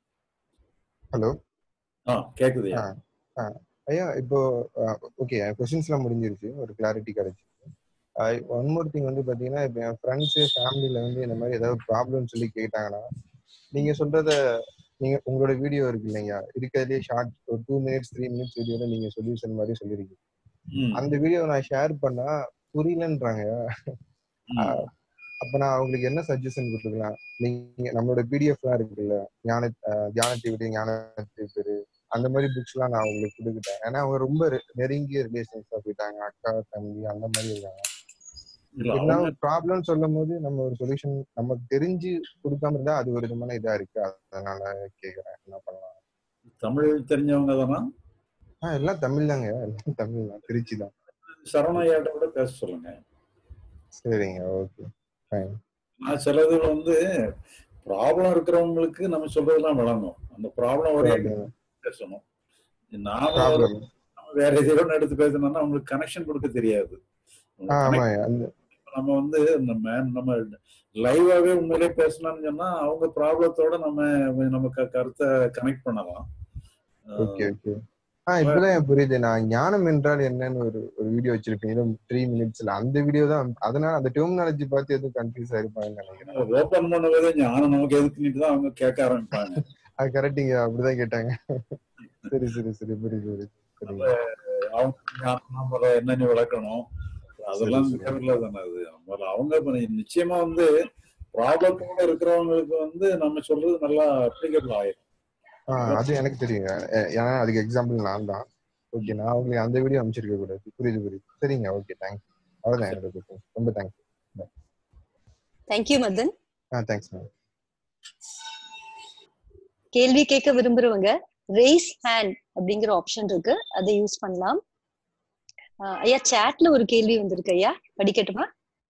ஹலோ ஆ கேக்குதுயா ஆ ஐயா இப்போ ஓகே கொஸ்டின்ஸ்லாம் முடிஞ்சிருச்சு ஒரு கிளாரிட்டி கிடைச்சிச்சு ஒன் மோர் திங் வந்து பாத்தீங்கன்னா இப்போ என் ஃப்ரெண்ட்ஸு ஃபேமிலியில வந்து இந்த மாதிரி ஏதாவது ப்ராப்ளம் சொல்லி கேட்டாங்கன்னா நீங்க சொல்றத நீங்க உங்களோட வீடியோ இருக்கு இல்லைங்க இருக்கிறதுலே ஷார்ட் ஒரு டூ மினிட்ஸ் த்ரீ மினிட்ஸ் வீடியோல நீங்க சொல்யூஷன் மாதிரி சொல்லிருக்கீங்க அந்த வீடியோ நான் ஷேர் பண்ணா புரியலன்றாங்க ஆஹ் அப்ப நான் அவங்களுக்கு என்ன சஜஷன் கொடுத்துக்கலாம் நீங்க நம்மளோட பிடிஎஃப்லாம் இருக்குல்ல ஞான ஆஹ் தியானத்தை விட ஞானத்தை பெரு அந்த மாதிரி புக்ஸ் எல்லாம் நான் அவங்களுக்கு கொடுத்துட்டேன் ஏன்னா அவங்க ரொம்ப ரெ- நெருங்கிய ரிலேஷன்ஸா போயிட்டாங்க அக்கா தம்பி அந்த மாதிரி இருக்காங்க இல்ல, என்ன அவங்க- ப்ராப்ளம் சொல்லும் போது நம்ம ஒரு சொல்யூஷன் நமக்கு தெரிஞ்சு கொடுக்காம இருந்தா அது ஒரு விதமான இதா இருக்கு அதனால கேக்குறேன் என்ன பண்ணலாம் தமிழ் தெரிஞ்சவங்க தானா ஆஹ் எல்லாம் தமிழ் தாங்க எல்லாம் தமிழ் தான் திருச்சி தான் சரவணையாட்ட கூட பேச சொல்லுங்க சரிங்க ஓகே ஃபைன் நான் சிலது வந்து ப்ராப்ளம் இருக்கிறவங்களுக்கு நம்ம சொல்றதெல்லாம் விளங்கும் அந்த ப்ராப்ளம் ஒரு பேசணும் நாம ஒரு- ப்ராப்ளம் நம்ம வேற எதையோ ஒண்ணு எடுத்து பேசணும்னா அவங்களுக்கு கனெக்ஷன் கொடுக்க தெரியாது ஆமா அந்த நம்ம வந்து நம்ம நம்ம லைவாவே உண்மையிலே பேசலாம்னு சொன்னா அவங்க ப்ராப்ளத்தோட நம்ம நம்ம க- கருத்தை கனெக்ட் பண்ணலாம் ஓகே ஓகே ஆ இப்பதான் எனக்கு புரியுது நான் ஞானம் என்றால் என்னன்னு ஒரு ஒரு வீடியோ வச்சிருப்பேன் இன்னும் த்ரீ மினிட்ஸ்ல அந்த வீடியோ தான் அதனால அந்த டெர்மினாலஜி பார்த்து எதுவும் கன்ஃபியூஸ் ஆயிருப்பாங்கன்னு நினைக்கிறேன் ஓபன் பண்ணுவதே ஞானம் நமக்கு எதுக்குன்னு தான் அவங்க கேட்க ஆரம்பிப்பாங்க அது கரெக்டுங்க அப்படிதான் கேட்டாங்க சரி சரி சரி புரியுது புரியுது சரிங்க அவங்க ஞானம் நம்மள என்னன்னு விளக்கணும் அதெல்லாம் சரி, சரி. தேவையில்லை தானே அது முதல்ல அவங்க இப்ப நிச்சயமா வந்து ப்ராப்ளத்தோட இருக்கிறவங்களுக்கு வந்து நம்ம சொல்றது நல்லா அப்ளிகபிள் ஆயிரும் ஆ அது எனக்கு தெரியுங்க ஏ- ஏன்னா அதுக்கு எக்ஸாம்பிள் நான் தான் ஓகே நான் உங்களுக்கு அந்த வீடியோ அமைச்சிருக்க கூடாது புரியுது புரியுது சரிங்க ஓகே தேங்க்ஸ் அவ்வளவுதான் என்னோட question. ரொம்ப தேங்க்ஸ் தேங்க்யூ மதன் ஆ தேங்க்ஸ் மேம் கேள்வி கேட்க விரும்புறவங்க ரேஸ் ஹேண்ட் அப்படிங்கிற ஆப்ஷன் இருக்கு அதை யூஸ் பண்ணலாம் ஆஹ் ஐயா சாட்ல ஒரு கேள்வி வந்திருக்கு ஐயா படிக்கட்டுமா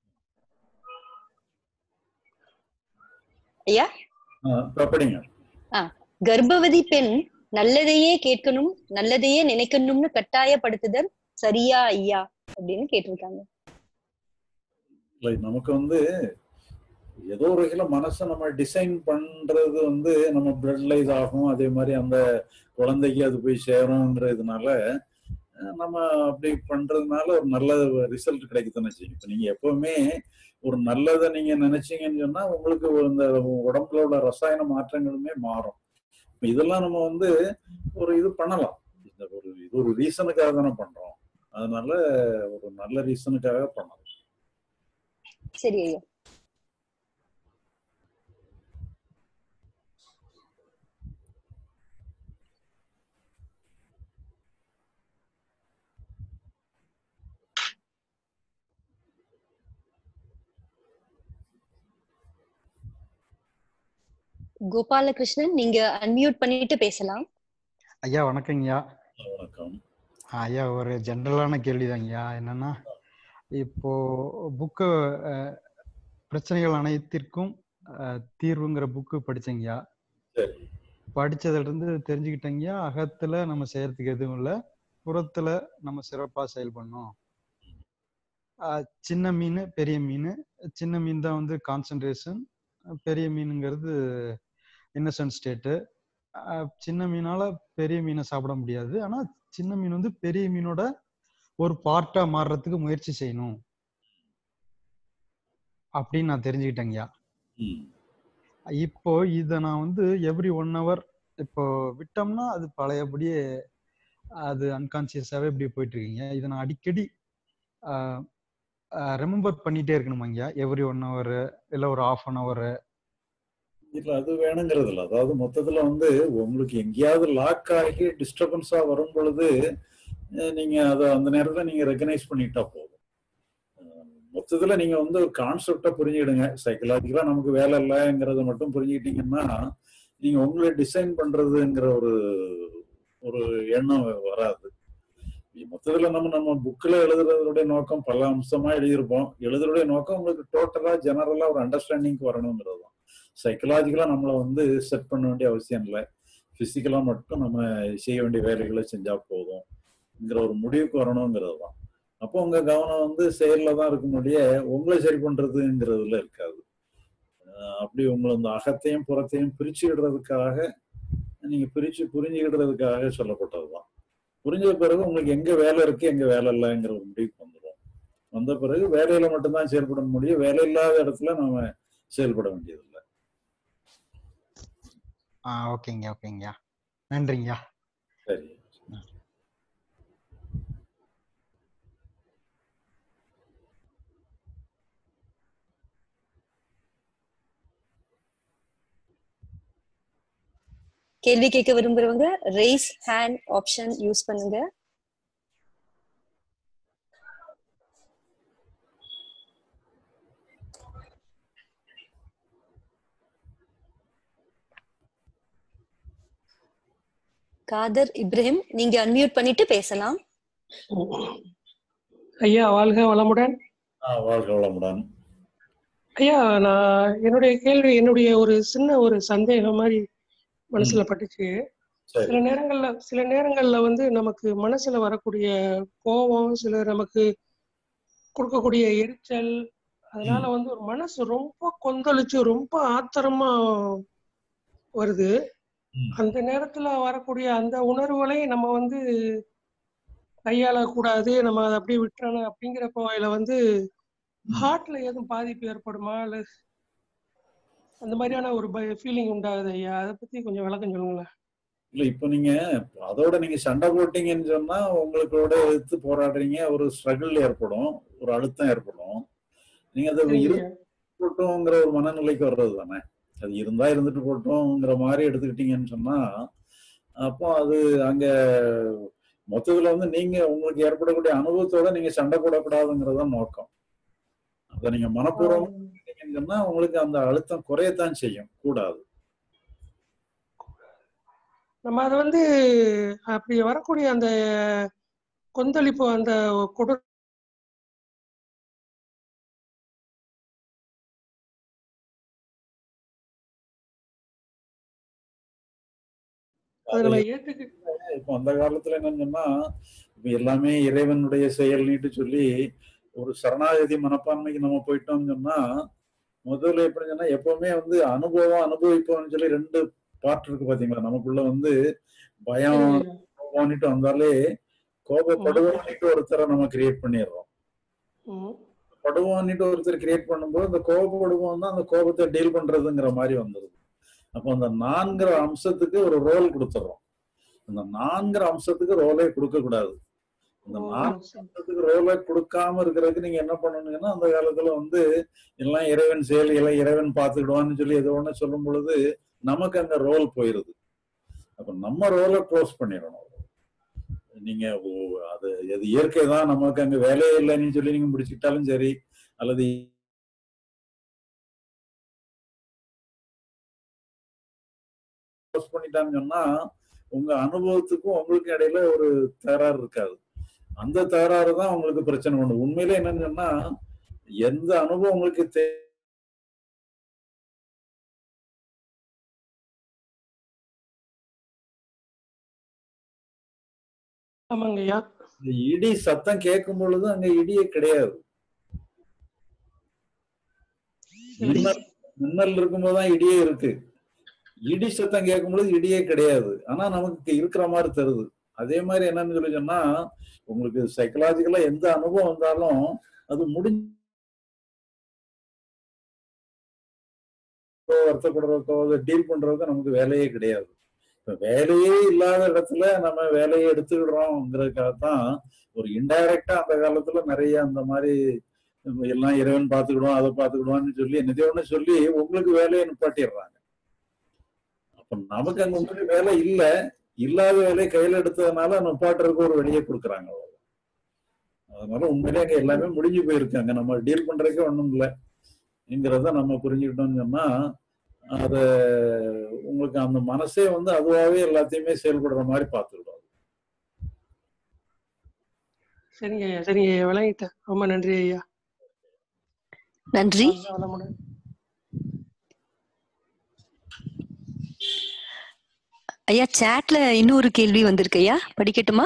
ஐயா ஆ, இப்ப படிங்க ஆ கர்ப்பவதி பெண் நல்லதையே கேட்கணும் நல்லதையே நினைக்கணும்னு கட்டாயப்படுத்துதல் சரியா ஐயா அப்படின்னு கேட்டிருக்காங்க இல்லை நமக்கு வந்து ஏதோ ஒரு வகையில மனசை நம்ம டிசைன் பண்றது வந்து நம்ம பிளட்ல இதாகும் அதே மாதிரி அந்த குழந்தைக்கு அது போய் சேரும்ன்றதுனால அஹ், நம்ம அப்படி பண்றதுனால ஒரு நல்ல ரிசல்ட் கிடைக்குதுன்னு செய்யும் இப்போ நீங்க எப்பவுமே ஒரு நல்லதை நீங்க நினைச்சீங்கன்னு சொன்னா உங்களுக்கு இந்த உடம்புல உள்ள ரசாயன மாற்றங்களுமே மாறும் இப்ப இதெல்லாம் நம்ம வந்து ஒரு இது பண்ணலாம் இந்த ஒரு இது ஒரு ரீசனுக்காக தானே பண்றோம் அதனால ஒரு நல்ல ரீசனுக்காக பண்ணலாம் சரி ஐயா கோபாலகிருஷ்ணன் நீங்க அன்மியூட் பண்ணிட்டு பேசலாம் ஐயா வணக்கங்கய்யா வணக்கம் ஐயா ஒரு ஜென்ரலான கேள்விதாங்கய்யா என்னன்னா இப்போ புக்கு பிரச்சனைகள் அனைத்திற்கும் அஹ், தீர்வுங்கிற புக்கு படிச்சேங்கய்யா சரி படிச்சதுல இருந்து தெரிஞ்சுக்கிட்டேங்கய்யா அகத்துல நம்ம செய்யறதுக்கு எதுவும் இல்லை புறத்துல நம்ம சிறப்பா செயல்படணும் அஹ், சின்ன மீன் பெரிய மீன் சின்ன மீன் தான் வந்து கான்சன்ட்ரேஷன் பெரிய மீனுங்கிறது இன்னசென்ட் ஸ்டேட்டு சின்ன மீனால பெரிய மீனை சாப்பிட முடியாது ஆனா சின்ன மீன் வந்து பெரிய மீனோட ஒரு பார்ட்டா மாறுறதுக்கு முயற்சி செய்யணும் அப்படின்னு நான் தெரிஞ்சுக்கிட்டேங்கய்யா ம் இப்போ இதை நான் வந்து எவ்ரி ஒன் ஹவர் இப்போ விட்டோம்னா அது பழையபடியே அது அன்கான்சியஸாவே இப்படி போயிட்டு இருக்கீங்க இதை நான் அடிக்கடி ரிமெம்பர் பண்ணிட்டே இருக்கணுமாங்கய்யா எவ்ரி ஒன் ஹவர் இல்லை ஒரு ஆஃப் அன் ஹவர் இல்ல அது வேணுங்கிறது இல்ல அதாவது மொத்தத்துல வந்து உங்களுக்கு எங்கேயாவது லாக் ஆகி டிஸ்டர்பன்ஸா வரும் பொழுது அஹ் நீங்க அதை அந்த நேரத்துல நீங்க ரெகனைஸ் பண்ணிட்டா போதும் அஹ் மொத்தத்துல நீங்க வந்து ஒரு கான்செப்டை புரிஞ்சுக்கிடுங்க சைக்கலாஜிக்கலா நமக்கு வேலை இல்லைங்கிறத மட்டும் புரிஞ்சுக்கிட்டீங்கன்னா நீங்க உங்களை டிசைன் பண்றதுங்கிற ஒரு ஒரு எண்ணம் வராது மொத்தத்துல நம்ம நம்ம புக்ல எழுதுறதுடைய நோக்கம் பல அம்சமா எழுதியிருப்போம் எழுதுறதுடைய நோக்கம் உங்களுக்கு டோட்டலா ஜெனரலா ஒரு அண்டர்ஸ்டாண்டிங்க்கு வரணுங்கிறது தான் சைக்கலாஜிக்கலா நம்மளை வந்து செட் பண்ண வேண்டிய அவசியம் இல்லை பிசிக்கலா மட்டும் நம்ம செய்ய வேண்டிய வேலைகளை செஞ்சா போதும்ங்கிற ஒரு முடிவுக்கு வரணுங்கிறது தான் அப்போ உங்க கவனம் வந்து செயல்ல தான் இருக்கும்போதே உங்களை சரி பண்றதுங்கிறதுல இருக்காது அஹ் அப்படி உங்களை இந்த அகத்தையும் புறத்தையும் பிரிச்சுக்கிடுறதுக்காக நீங்க பிரிச்சு புரிஞ்சுக்கிடுறதுக்காக சொல்லப்பட்டதுதான் புரிஞ்ச பிறகு உங்களுக்கு எங்க வேலை இருக்கு எங்க வேலை இல்லைங்கிற ஒரு முடிவுக்கு வந்துடும் வந்த பிறகு வேலையில மட்டும்தான் செயல்பட முடியும் வேலை இல்லாத இடத்துல நாம செயல்பட வேண்டியதில்லை ஆ ஓகேங்க ஓகேங்கய்யா நன்றிங்கய்யா சரி கேள்வி கேட்க விரும்புறவங்க ரேஸ் ஹேண்ட் ஆப்ஷன் யூஸ் பண்ணுங்க காதர் இப்ராஹிம் நீங்க அன்மியூட் பண்ணிட்டு பேசலாம் ஐயா வாழ்க வளமுடன் ஆஹ் வாழ்க வளமுடன் ஐயா நான் என்னுடைய கேள்வி என்னுடைய ஒரு சின்ன ஒரு சந்தேகம் மாதிரி மனசுல பட்டுச்சு சரி சில நேரங்கள்ல சில நேரங்கள்ல வந்து நமக்கு மனசுல வரக்கூடிய கோபம் சில நமக்கு கொடுக்கக்கூடிய எரிச்சல் அதனால வந்து ஒரு மனசு ரொம்ப கொந்தளிச்சு ரொம்ப ஆத்திரமா வருது அந்த நேரத்துல வரக்கூடிய அந்த உணர்வுகளை நம்ம வந்து கையாளக்கூடாது நம்ம அதை அப்படியே விட்டுறணும் அப்படிங்கிற போயில வந்து ஹார்ட்ல எதுவும் பாதிப்பு ஏற்படுமா இல்ல அந்த மாதிரியான ஒரு ஃபீலிங் உண்டாகுது ஐயா அதை பத்தி கொஞ்சம் விளக்கம் சொல்லுங்களேன் இல்ல இப்ப நீங்க அதோட நீங்க சண்டை போட்டீங்கன்னு சொன்னா உங்களுக்கோட எதிர்த்து போராடுறீங்க ஒரு ஸ்ட்ரகிள் ஏற்படும் ஒரு அழுத்தம் ஏற்படும் நீங்க அதை சரிங்க இருந்து போட்டோங்கிற ஒரு மனநிலைக்கு வர்றது தானே அது இருந்தா இருந்துட்டு போட்டோங்கிற மாதிரி எடுத்துக்கிட்டீங்கன்னு சொன்னா அப்போ அது அங்க மொத்தத்துல வந்து நீங்க உங்களுக்கு ஏற்படக்கூடிய அனுபவத்தோட நீங்க சண்டை போடக்கூடாதுங்கிறது தான் நோக்கம் அதை நீங்க மனப்பூர்வமா எடுத்தீங்கன்னு சொன்னா உங்களுக்கு அந்த அழுத்தம் குறையத்தான் செய்யும் கூடாது நம்ம அதை வந்து அப்படி வரக்கூடிய அந்த கொந்தளிப்பு அந்த கொடு அதை அது நம்ம ஏத்துக்கிட்டு இப்போ அந்த காலத்துல என்னன்னு சொன்னா இப்ப எல்லாமே இறைவனுடைய செயல்னிட்டு சொல்லி ஒரு சரணாகதி மனப்பான்மைக்கு நம்ம போயிட்டோம்னு சொன்னா முதல்ல எப்படி சொன்னா எப்பவுமே வந்து அனுபவம் அனுபவிப்போம்னு சொல்லி ரெண்டு பார்ட் இருக்கு பாத்தீங்களா நமக்குள்ள வந்து பயம் சரிங்க கோபம்னுட்டு வந்தாலே கோபப்படுவோம்னுட்டு ஒருத்தரை நம்ம கிரியேட் பண்ணிடுறோம் ம் படுவோம்னுட்டு ஒருத்தர் கிரியேட் பண்ணும்போது அந்த கோபப்படுவோம் தான் அந்த கோபத்தை டீல் பண்றதுங்கிற மாதிரி வந்துருது அப்போ அந்த நான்கிற அம்சத்துக்கு ஒரு ரோல் கொடுத்துட்றோம் அந்த நான்கிற அம்சத்துக்கு ரோலே கொடுக்க கூடாது அந்த ஓ நான்கு சரி அம்சத்துக்கு ரோலை கொடுக்காம இருக்கிறதுக்கு நீங்க என்ன பண்ணணுங்கன்னா அந்த காலத்துல வந்து எல்லாம் இறைவன் செயல்களை இறைவன் பார்த்துக்கிடுவான்னு சொல்லி ஏதோ ஒண்ணு சொல்லும் பொழுது நமக்கு அங்க ரோல் போயிருது அப்ப நம்ம ரோலை க்ளோஸ் பண்ணிடணும் நீங்க ஓ- அது அது இயற்கை தான் நமக்கு அங்க வேலையே இல்லைன்னு சொல்லி நீங்க முடிச்சுக்கிட்டாலும் சரி அல்லது க்ளோஸ் பண்ணிட்டான்னு சொன்னா உங்க அனுபவத்துக்கும் உங்களுக்கும் இடையில ஒரு தகராறு இருக்காது அந்த தகராறு தான் உங்களுக்கு பிரச்சனை பண்ணும் உண்மையிலே என்னன்னு சொன்னா எந்த அனுபவம் உங்களுக்கு தே ஆமாங்க ஐயா இந்த இடி சத்தம் கேட்கும் பொழுது அங்க இடியே கிடையாது மின்னல் மின்னல் இருக்கும்போது தான் இடியே இருக்கு இடி சத்தம் கேட்கும் பொழுது இடியே கிடையாது ஆனா நமக்கு இருக்கிற மாதிரி தருது அதே மாதிரி என்னன்னு சொல்லி சொன்னா உங்களுக்கு சைக்கலாஜிக்கலா எந்த அனுபவம் வந்தாலும் அது முடிஞ்ச வருத்தப்படுறதுக்கோ அதை டீல் பண்றதுக்கோ நமக்கு வேலையே கிடையாது இப்ப வேலையே இல்லாத இடத்துல நம்ம வேலையை எடுத்துக்கிடுறோங்கிறதுக்காக தான் ஒரு இன்டைரக்டா அந்த காலத்துல நிறைய அந்த மாதிரி எல்லாம் இறைவன் பார்த்துக்கிடுவோம் அதை பார்த்துக்கிடுவான்னு சொல்லி என்னதோ ஒண்ணு சொல்லி உங்களுக்கு வேலையை நிப்பாட்டிடுறாங்க அப்ப நமக்கு அங்க உங்களுக்கு வேலை இல்ல இல்லாத வேலையை கையில எடுத்ததுனால நிப்பாட்டுறதுக்கு ஒரு வழியை கொடுக்குறாங்க அவ்வளவுதான். அதனால உண்மையிலே அங்க எல்லாமே முடிஞ்சு போயிருக்கு அங்க நம்ம டீல் பண்றதுக்கே ஒண்ணும் இல்லைங்கிறத நம்ம புரிஞ்சுக்கிட்டோம்னு சொன்னா அத உங்களுக்கு அந்த மனசே வந்து அதுவாகவே எல்லாத்தையுமே செயல்படுற மாதிரி பார்த்துக்கிடும் சரிங்க ஐயா சரிங்க ஐயா விளங்கிட்டேன் ரொம்ப நன்றி ஐயா நன்றி வாழ்க வளமுடன். ஐயா சாட்ல இன்னொரு கேள்வி வந்திருக்கு ஐயா படிக்கட்டுமா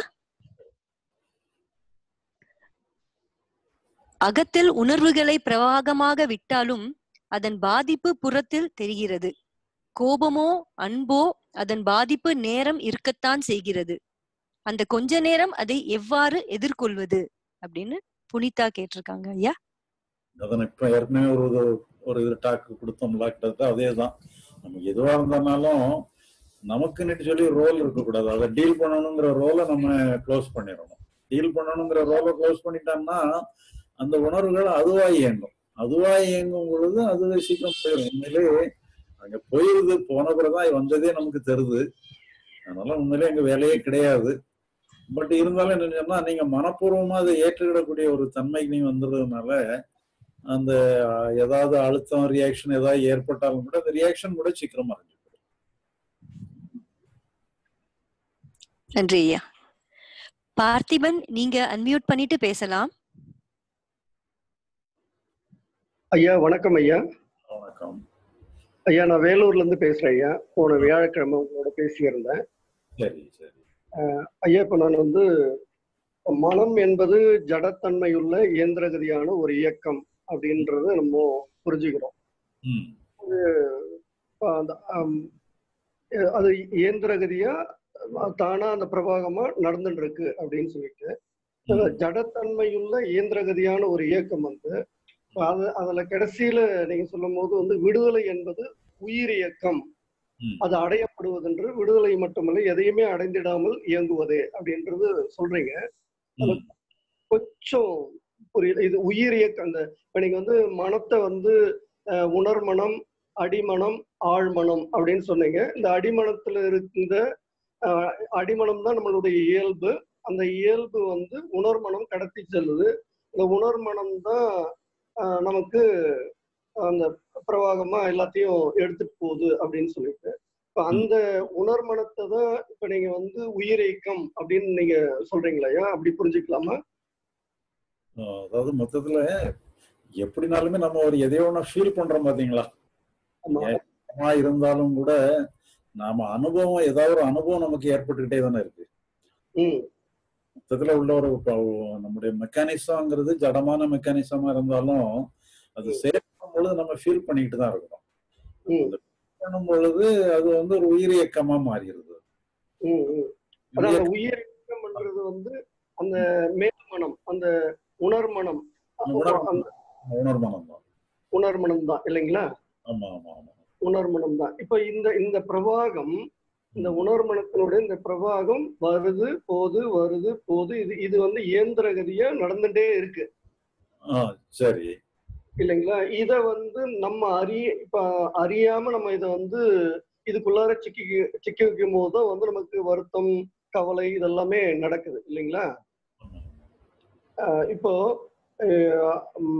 அகத்தில் உணர்வுகளை பிரவாகமாக விட்டாலும் அதன் பாதிப்பு புறத்தில் தெரிகிறது கோபமோ அன்போ அதன் பாதிப்பு நேரம் இருக்கத்தான் செய்கிறது அந்த கொஞ்ச நேரம் அதை எவ்வாறு எதிர்கொள்வது அப்படின்னு புனிதா கேட்டிருக்காங்க ஐயா அதனை இப்ப ஏற்கனவே ஒரு இது- ஒரு இது டாக் கொடுத்தோம்ல கிட்டத்தட்ட அதே தான் நம்ம எதுவா இருந்தாலும் நமக்குன்னு சொல்லி ரோல் இருக்கக்கூடாது அதை டீல் பண்ணணுங்கிற ரோலை நம்ம க்ளோஸ் பண்ணிடணும் டீல் பண்ணணுங்கிற ரோலை க்ளோஸ் பண்ணிட்டோம்னா அந்த உணர்வுகள் அதுவா இயங்கும் அதுவா இயங்கும் பொழுது அது சீக்கிரம் போயிடும் உண்மையிலே அங்க போயிருது போன பிறகுதான் வந்ததே நமக்கு தருது அதனால உண்மையிலே எங்க வேலையே கிடையாது பட் இருந்தாலும் என்ன சொன்னா நீங்க மனப்பூர்வமா அதை ஏற்றுக்கிடக்கூடிய ஒரு தன்மைக்கு நீங்க வந்துடுறதுனால அந்த அஹ், ஏதாவது அழுத்தம் ரியாக்ஷன் ஏதாவது ஏற்பட்டாலும் கூட அந்த ரியாக்ஷன் கூட சீக்கிரமா இருக்கு நன்றி ஐயா பார்த்திபன் நீங்க அன்மியூட் பண்ணிட்டு பேசலாம் ஐயா வணக்கம் ஐயா வணக்கம் ஐயா நான் வேலூர்ல இருந்து பேசுறேன் ஐயா போன வியாழக்கிழமை உங்களோட பேசியிருந்தேன் சரி சரி அஹ் ஐயா இப்ப நான் வந்து மனம் என்பது ஜடத்தன்மையுள்ள இயந்திரகதியான ஒரு இயக்கம் அப்படின்றத நம்ம புரிஞ்சுக்கிறோம் ம் அது அஹ் அந்த அம், அஹ் அது இயந்திரகதியா அஹ் தானா அந்த பிரவாகமா நடந்துட்டு இருக்கு அப்படின்னு சொல்லிட்டு அஹ் ஜடத்தன்மையுள்ள இயந்திரகதியான ஒரு இயக்கம் வந்து அது அதுல கடைசியில நீங்க சொல்லும் போது வந்து விடுதலை என்பது உயிர் இயக்கம் அது அடையப்படுவதென்று விடுதலை மட்டுமல்ல எதையுமே அடைந்திடாமல் இயங்குவதே அப்படின்றது சொல்றீங்க அது கொஞ்சம் புரியுது இது உயிர் இயக்கம் அந்த இப்ப நீங்க வந்து மனத்தை வந்து அஹ், உணர்மனம் அடிமனம் ஆழ்மனம் அப்படின்னு சொன்னீங்க இந்த அடிமனத்துல இருந்த அஹ், அடிமனம் தான் நம்மளுடைய இயல்பு அந்த இயல்பு வந்து உணர்மனம் கடத்தி செல்லுது இந்த உணர்மனம் தான் அஹ், நமக்கு அந்த பிரவாகமா எல்லாத்தையும் எடுத்துட்டு போகுது அப்படின்னு சொல்லிட்டு இப்ப அந்த உணர்மனத்தை தான் இப்ப நீங்க வந்து உயிரியக்கம் அப்படின்னு நீங்க சொல்றீங்களா அப்படி புரிஞ்சுக்கலாமா அஹ் அதாவது மொத்தத்துல எப்படினாலுமே நம்ம ஒரு எதையோ ஒண்ணு ஃபீல் பண்றோம் பாத்தீங்களா ஏக்கமா இருந்தாலும் கூட நாம அனுபவம் ஏதாவது ஒரு அனுபவம் நமக்கு ஏற்பட்டுக்கிட்டே தானே இருக்கு மொத்தத்துல உள்ள ஒரு ப- நம்முடைய மெக்கானிசம்ங்கிறது ஜடமான மெக்கானிசமா இருந்தாலும் அது செயல்படும் பொழுது நம்ம ஃபீல் பண்ணிக்கிட்டு தான் இருக்கிறோம் அந்த feel பண்ணும் பொழுது அது வந்து ஒரு உயிர் இயக்கமா மாறிடுது ம், ம். அதான் அந்த உயிர் இயக்கம்ன்றது வந்து அந்த மேல்மனம் அந்த உணர்மனம் உணர்வு- அந்த உணர்மனம் தான் உணர்மனம் தான் இல்லைங்களா ஆமா ஆமா ஆமா உணர்மனம் தான் இப்ப இந்த இந்த பிரவாகம் இந்த உணர்மனத்தினுடைய இந்த பிரவாகம் வருது போது வருது போது இது இது வந்து இயந்திரகதியா நடந்துட்டே இருக்கு ஆ சரி இல்லைங்களா இத வந்து நம்ம அறிய இப்ப அறியாம நம்ம இத வந்து இதுக்குள்ளார சிக்கி சிக்கி வைக்கும் போது தான் வந்து நமக்கு வருத்தம் கவலை இதெல்லாமே நடக்குது இல்லைங்களா ஆஹ் இப்போ ஆஹ் உம்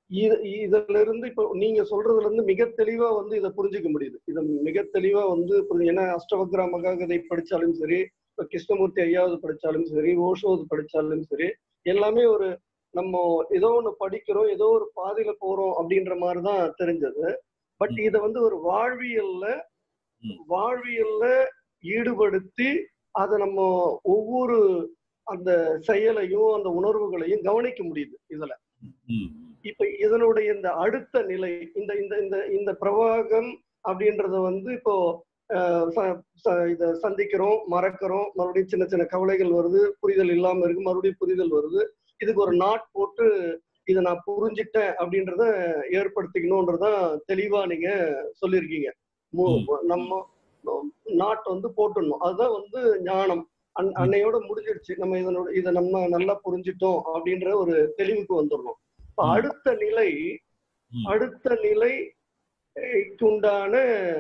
இது இதுல இருந்து இப்போ நீங்க சொல்றதுல இருந்து மிக தெளிவா வந்து இதை புரிஞ்சுக்க முடியுது இதை மிக தெளிவா வந்து புரிஞ்சு ஏன்னா அஷ்டவக்ரா மகாகதை படிச்சாலும் சரி இப்போ கிருஷ்ணமூர்த்தி ஐயாவது படிச்சாலும் சரி ஓஷோவது படிச்சாலும் சரி எல்லாமே ஒரு நம்ம ஏதோ ஒண்ணு படிக்கிறோம் ஏதோ ஒரு பாதையில போறோம் அப்படின்ற மாதிரி தான் தெரிஞ்சது பட் இதை வந்து ஒரு வாழ்வியல்ல வாழ்வியல்ல ஈடுபடுத்தி அதை நம்ம ஒவ்வொரு அந்த செயலையும் அந்த உணர்வுகளையும் கவனிக்க முடியுது இதுல இப்ப இதனுடைய இந்த அடுத்த நிலை இந்த இந்த இந்த இந்த பிரவாகம் அப்படின்றத வந்து இப்போ அஹ், ச- ச- இத சந்திக்கிறோம் மறக்கிறோம் மறுபடியும் சின்ன சின்ன கவலைகள் வருது புரிதல் இல்லாம இருக்கு மறுபடியும் புரிதல் வருது இதுக்கு ஒரு நாட் போட்டு இதை நான் புரிஞ்சிட்டேன் அப்படின்றத ஏற்படுத்திக்கணும்ன்றதான் தெளிவா நீங்க சொல்லியிருக்கீங்க மு- நம்ம நாட் வந்து போட்டுடணும் அதுதான் வந்து ஞானம் அன் அன்னையோட முடிஞ்சிடுச்சு நம்ம இதனோட இதை நம்ம நல்லா புரிஞ்சிட்டோம் அப்படின்ற ஒரு தெளிவுக்கு வந்துடணும் இப்ப அடுத்த நிலை அடுத்த நிலைக்கு உண்டான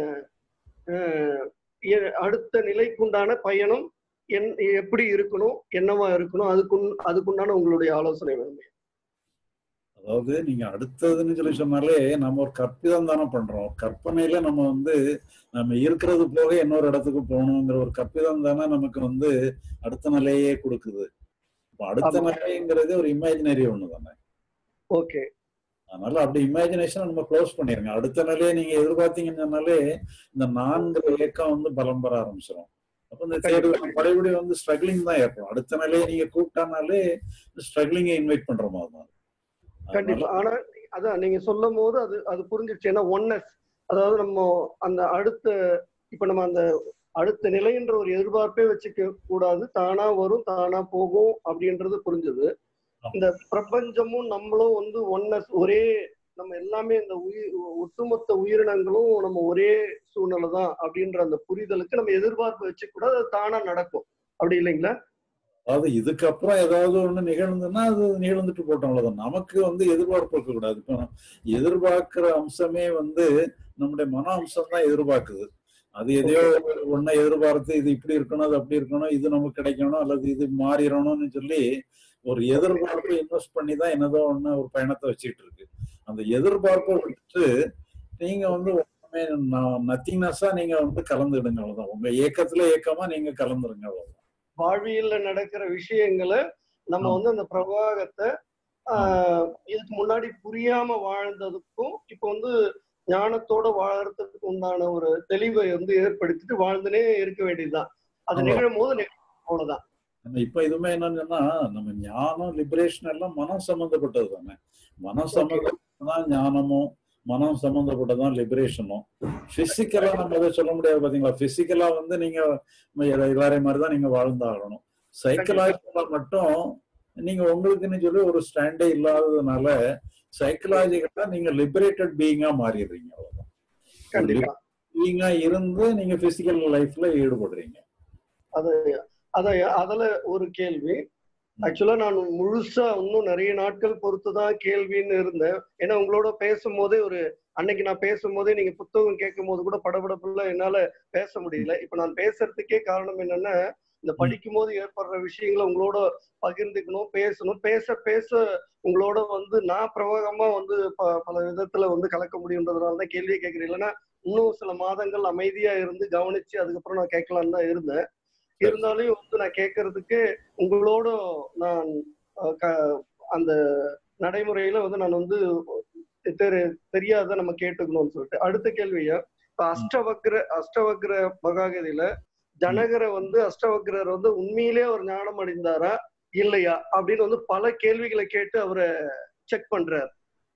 அஹ், எ- அடுத்த நிலைக்குண்டான பயணம் என் எப்படி இருக்கணும் என்னவா இருக்கணும் அதுக்கு அதுக்குண்டான உங்களுடைய ஆலோசனை வேணும் அதாவது நீங்க அடுத்ததுன்னு சொல்லி சொன்னாலே நம்ம ஒரு கற்பிதம் தானே பண்றோம் கற்பனையில நம்ம வந்து நம்ம இருக்கிறது போக இன்னொரு இடத்துக்கு போகணுங்கிற ஒரு கற்பிதம் தானே நமக்கு வந்து அடுத்த நிலையே கொடுக்குது இப்ப அடுத்த ஆமா. நிலைங்கிறது ஒரு இமேஜினரி ஒண்ணு தானே ஓகே அதனால அப்படி இமேஜினேஷன் நம்ம க்ளோஸ் பண்ணிருங்க அடுத்த நிலையை நீங்க எதிர்பார்த்தீங்கன்னு சொன்னாலே இந்த நான்கிற இயக்கம் வந்து பலம் பெற ஆரம்பிச்சிடும் அப்ப இந்த தேர்வு பழையபடி வந்து ஸ்ட்ரகிளிங் தான் ஏற்படும் அடுத்த நிலையை நீங்க கூப்பிட்டானாலே ஸ்ட்ரகிளிங்கை இன்வைட் பண்ற மாதிரி தான் கண்டிப்பா ஆனா அதான் நீங்க சொல்லும் போது அது அது புரிஞ்சிருச்சு ஏன்னா ஒன்னஸ் அதாவது நம்ம அந்த அடுத்த இப்ப நம்ம அந்த அடுத்த நிலைன்ற ஒரு எதிர்பார்ப்பே வச்சுக்க கூடாது தானா வரும் தானா போகும் அப்படின்றது புரிஞ்சது இந்த பிரபஞ்சமும் நம்மளும் வந்து ஒன்னஸ் ஒரே நம்ம எல்லாமே இந்த உயிர் ஒட்டுமொத்த உயிரினங்களும் நம்ம ஒரே சூழ்நிலை தான் அப்படின்ற அந்த புரிதலுக்கு நம்ம எதிர்பார்ப்பு வச்சுக்க கூடாது அது தானா நடக்கும் அப்படி இல்லைங்களா அதாவது இதுக்கப்புறம் ஏதாவது ஒண்ணு நிகழ்ந்துன்னா அது நிகழ்ந்துட்டு போட்டோம் அவ்வளவுதான் நமக்கு வந்து எதிர்பார்ப்பு இருக்க கூடாது இப்போ எதிர்பார்க்கிற அம்சமே வந்து நம்முடைய மன அம்சம் தான் எதிர்பார்க்குது அது எதையோ ஒன்ன எதிர்பார்த்து இது இப்படி இருக்கணும் அது அப்படி இருக்கணும் இது நமக்கு கிடைக்கணும் அல்லது இது மாறிடணும்னு சொல்லி ஒரு எதிர்பார்ப்பை இன்வெஸ்ட் பண்ணி தான் என்னதோ ஒண்ணு ஒரு பயணத்தை வச்சுட்டு இருக்கு அந்த எதிர்பார்ப்பை விட்டு நீங்க வந்து ஒண்ணுமே நத்திங்னஸா நீங்க வந்து கலந்துடுங்க அவ்வளவுதான் உங்க ஏக்கத்துல ஏக்கமா நீங்க கலந்துருங்க அவ்வளவுதான் வாழ்வியல்ல நடக்கிற விஷயங்களை நம்ம வந்து அந்த பிரவாகத்தை ஆஹ் இதுக்கு முன்னாடி புரியாம வாழ்ந்ததுக்கும் இப்போ வந்து ஞானத்தோட வாழறதுக்கு உண்டான ஒரு தெளிவை வந்து ஏற்படுத்திட்டு வாழ்ந்துனே இருக்க வேண்டியதுதான் அது ஆமா. நிகழும் போது நிகழும் அவ்வளவுதான் நம்ம இப்ப இதுவுமே என்னன்னு சொன்னா நம்ம ஞானம் லிபரேஷன் எல்லாம் மனம் சம்பந்தப்பட்டது தானே மனம் சம்பந்தப்பட்டதான் ஞானமும் மனம் சம்பந்தப்பட்டதான் லிபரேஷனும் பிசிக்கலா நம்ம எதை சொல்ல முடியாது பாத்தீங்களா பிசிக்கலா வந்து நீங்க எ- எல்லாரையும் மாதிரி தான் நீங்க வாழ்ந்தாகணும் சைக்கலாஜிக்கலா மட்டும் நீங்க உங்களுக்குன்னு சொல்லி ஒரு ஸ்டாண்டே இல்லாததுனால சைக்கலாஜிக்கலா நீங்க லிபரேட்டட் பீயிங்கா மாறிடுறீங்க அவ்வளவுதான் கண்டிப்பா பீயிங்கா இருந்து நீங்க பிசிக்கல் லைஃப்ல ஈடுபடுறீங்க அது அத அதுல ஒரு கேள்வி ஆக்சுவலா நான் முழுசா இன்னும் நிறைய நாட்கள் பொறுத்துதான் கேள்வின்னு இருந்தேன் ஏன்னா உங்களோட பேசும்போதே ஒரு அன்னைக்கு நான் பேசும்போதே நீங்க புத்தகம் கேட்கும் போது கூட படபடப்புல என்னால பேச முடியல இப்ப நான் பேசுறதுக்கே காரணம் என்னன்னா இந்த படிக்கும் போது ஏற்படுற விஷயங்களை உங்களோட பகிர்ந்துக்கணும் பேசணும் பேச பேச உங்களோட வந்து நான் பிரவாகமா வந்து ப- பல விதத்துல வந்து கலக்க முடியுன்றதுனால தான் கேள்வியை கேட்கிறேன் இல்லைன்னா இன்னும் சில மாதங்கள் அமைதியா இருந்து கவனிச்சு அதுக்கப்புறம் நான் கேட்கலான்னு தான் இருந்தேன் இருந்தாலும் வந்து நான் கேட்கறதுக்கு உங்களோட நான் அஹ், க- அந்த நடைமுறையில வந்து நான் வந்து தெரி- தெரியாத நம்ம கேட்டுக்கணும்னு சொல்லிட்டு அடுத்த கேள்வியா இப்ப அஷ்டவக்ர அஷ்டவக்ர மகாகதியில ஜனகரை வந்து அஷ்டவக்ரர் வந்து உண்மையிலே அவர் ஞானம் அடைந்தாரா இல்லையா அப்படின்னு வந்து பல கேள்விகளை கேட்டு அவரை செக் பண்றார்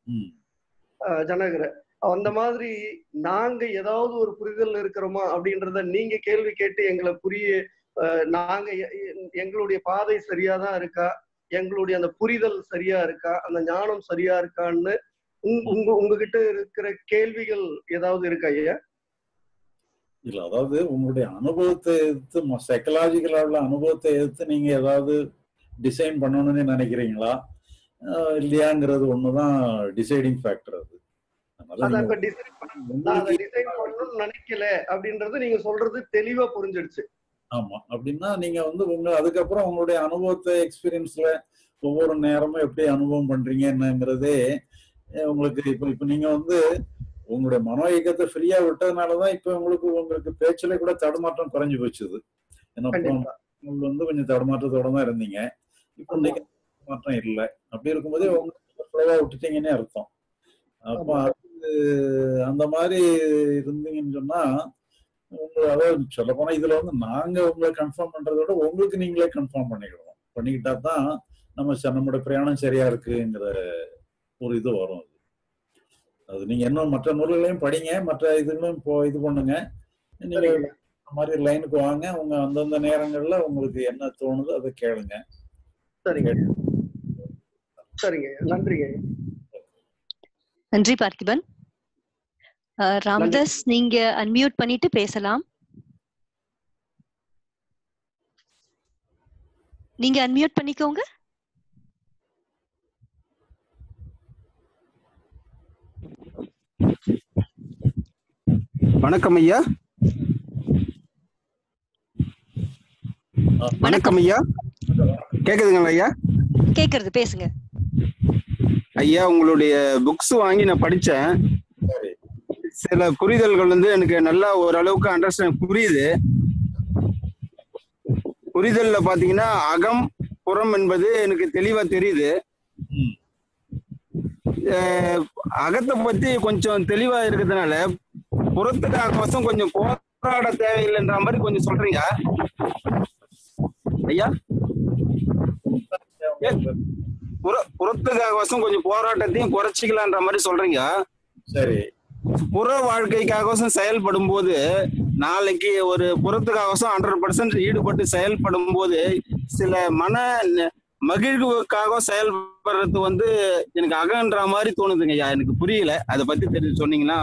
அஹ், ஜனகரை அந்த மாதிரி நாங்க ஏதாவது ஒரு புரிதல் இருக்கிறோமா அப்படின்றத நீங்க கேள்வி கேட்டு எங்களை புரிய அஹ், நாங்க எ- எ- எங்களுடைய பாதை சரியா தான் இருக்கா எங்களுடைய அந்த புரிதல் சரியா இருக்கா அந்த ஞானம் சரியா இருக்கான்னு உங்க- உங்க உங்ககிட்ட இருக்கிற கேள்விகள் ஏதாவது இருக்கா ஐயா இல்ல அதாவது உங்களுடைய அனுபவத்தை எடுத்து சைக்கலாஜிக்கலா உள்ள அனுபவத்தை எடுத்து நீங்க ஏதாவது டிசைன் பண்ணணும்னு நினைக்கிறீங்களா ஆஹ் இல்லையாங்கிறது ஒண்ணுதான் டிசைடிங் ஃபேக்டர் அது அதனால அதான் நீங்க இப்ப டிசைன் நான் அதை டிசைன் பண்ணணும்னு நினைக்கல அப்படின்றது நீங்க சொல்றது தெளிவா புரிஞ்சிடுச்சு ஆமா அப்படின்னா நீங்க வந்து உங்க அதுக்கப்புறம் உங்களுடைய அனுபவத்தை எக்ஸ்பீரியன்ஸ்ல ஒவ்வொரு நேரமும் எப்படி அனுபவம் பண்றீங்க என்னங்கிறதே அஹ் உங்களுக்கு இப்ப இப்ப நீங்க வந்து உங்களுடைய மனோ இயக்கத்தை ஃப்ரீயா விட்டதுனாலதான் இப்ப உங்களுக்கு உங்களுக்கு பேச்சுல கூட தடுமாற்றம் குறைஞ்சு போச்சுது ஏன்னா இப்போ கண்டிப்பா. உங்களுக்கு வந்து கொஞ்சம் தடுமாற்றத்தோட தான் இருந்தீங்க இப்போ இன்னைக்கு தடுமாற்றம் இல்லை அப்படி இருக்கும்போதே உங்களுக்கு ஃப்ளோவா விட்டுட்டீங்கன்னே அர்த்தம் அப்ப அது அந்த மாதிரி இருந்தீங்கன்னு சொன்னா உங்க அதாவது சொல்ல போனா இதுல வந்து நாங்க உங்களை கன்ஃபார்ம் பண்றதை விட உங்களுக்கு நீங்களே கன்ஃபார்ம் பண்ணிக்கிடுவோம் பண்ணிக்கிட்டா தான் நம்ம ச- நம்மளுடைய பிரயாணம் சரியா இருக்குங்கிற ஒரு இது வரும் அது அது நீங்க இன்னும் மற்ற நூல்களையும் படிங்க மற்ற இதுகளும் இப்போ இது பண்ணுங்க நீங்க சரிங்க. இந்த மாதிரி லைனுக்கு வாங்க உங்க அந்தந்த நேரங்கள்ல உங்களுக்கு என்ன தோணுதோ அதை கேளுங்க சரிங்க சரிங்க நன்றிங்க நன்றி பார்த்திபன் அஹ், ராமதாஸ் நீங்க அன்மியூட் பண்ணிட்டு பேசலாம் நீங்க அன்மியூட் பண்ணிக்கோங்க வணக்கம் ஐயா வணக்கம் ஐயா கேக்குதுங்களா ஐயா கேக்குறது பேசுங்க ஐயா உங்களுடைய புக்ஸ் வாங்கி நான் படிச்சேன் சில புரிதல்கள் வந்து எனக்கு நல்லா ஓரளவுக்கு அண்டர்ஸ்டாண்ட் புரியுது புரிதல்ல பாத்தீங்கன்னா அகம் புறம் என்பது எனக்கு தெளிவா தெரியுது அஹ் அகத்தை பத்தி கொஞ்சம் தெளிவா இருக்கிறதுனால புறத்துக்காகவசம் கொஞ்சம் போராட தேவையில்லைன்ற மாதிரி கொஞ்சம் சொல்றீங்க ஐயா புற புறத்துக்காகவசம் கொஞ்சம் போராட்டத்தையும் குறைச்சிக்கலான்ற மாதிரி சொல்றீங்க சரி புற வாழ்க்கைக்காகவசம் செயல்படும் போது நாளைக்கு ஒரு புறத்துக்காகவசம் ஹண்ட்ரட் பர்சன்ட் ஈடுபட்டு செயல்படும் போது சில மன ந- மகிழ்வுக்காக செயல்படுறது வந்து எனக்கு அகன்ற மாதிரி தோணுதுங்க ஐயா எனக்கு புரியல அதை பத்தி தெரிஞ்சு சொன்னீங்கன்னா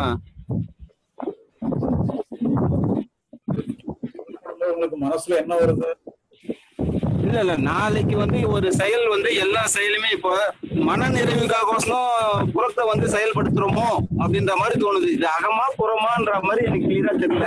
உங்களுக்கு மனசுல என்ன வருது இல்ல இல்ல நாளைக்கு வந்து ஒரு செயல் வந்து எல்லா செயலுமே இப்போ மன நிறைவுக்காகோசம் புறத்தை வந்து செயல்படுத்துறோமோ அப்படின்ற மாதிரி தோணுது இது அகமா புறமான்ற மாதிரி எனக்கு கிளியரா தெரியல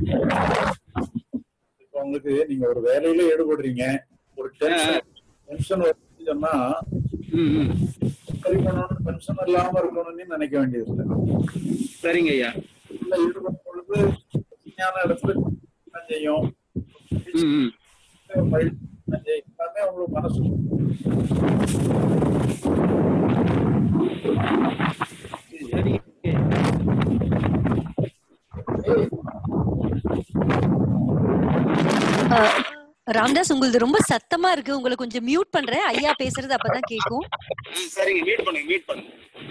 இப்போ உங்களுக்கு நீங்க ஒரு வேலையில ஈடுபடுறீங்க ஒரு டென்ஷன் டென்ஷன் வருதுன்னு சொன்னா சரி பண்ணணும் டென்ஷன் இல்லாம இருக்கணும்னு நினைக்க வேண்டியது இல்லை சரிங்க ஐயா இதுல ஈடுபடும் பொழுது ஞான இடத்துல என்ன செய்யும் மகிழ்ச்சி என்ன செய்யும்? எல்லாமே உங்களுக்கு மனசு அஹ், ராமதாஸ் உங்களுது ரொம்ப சத்தமா இருக்கு உங்களை கொஞ்சம் மியூட் பண்றேன் ஐயா பேசுறது அப்பதான் கேக்கும் சரிங்க மீட் பண்ணுங்க மீட் பண்ணுங்க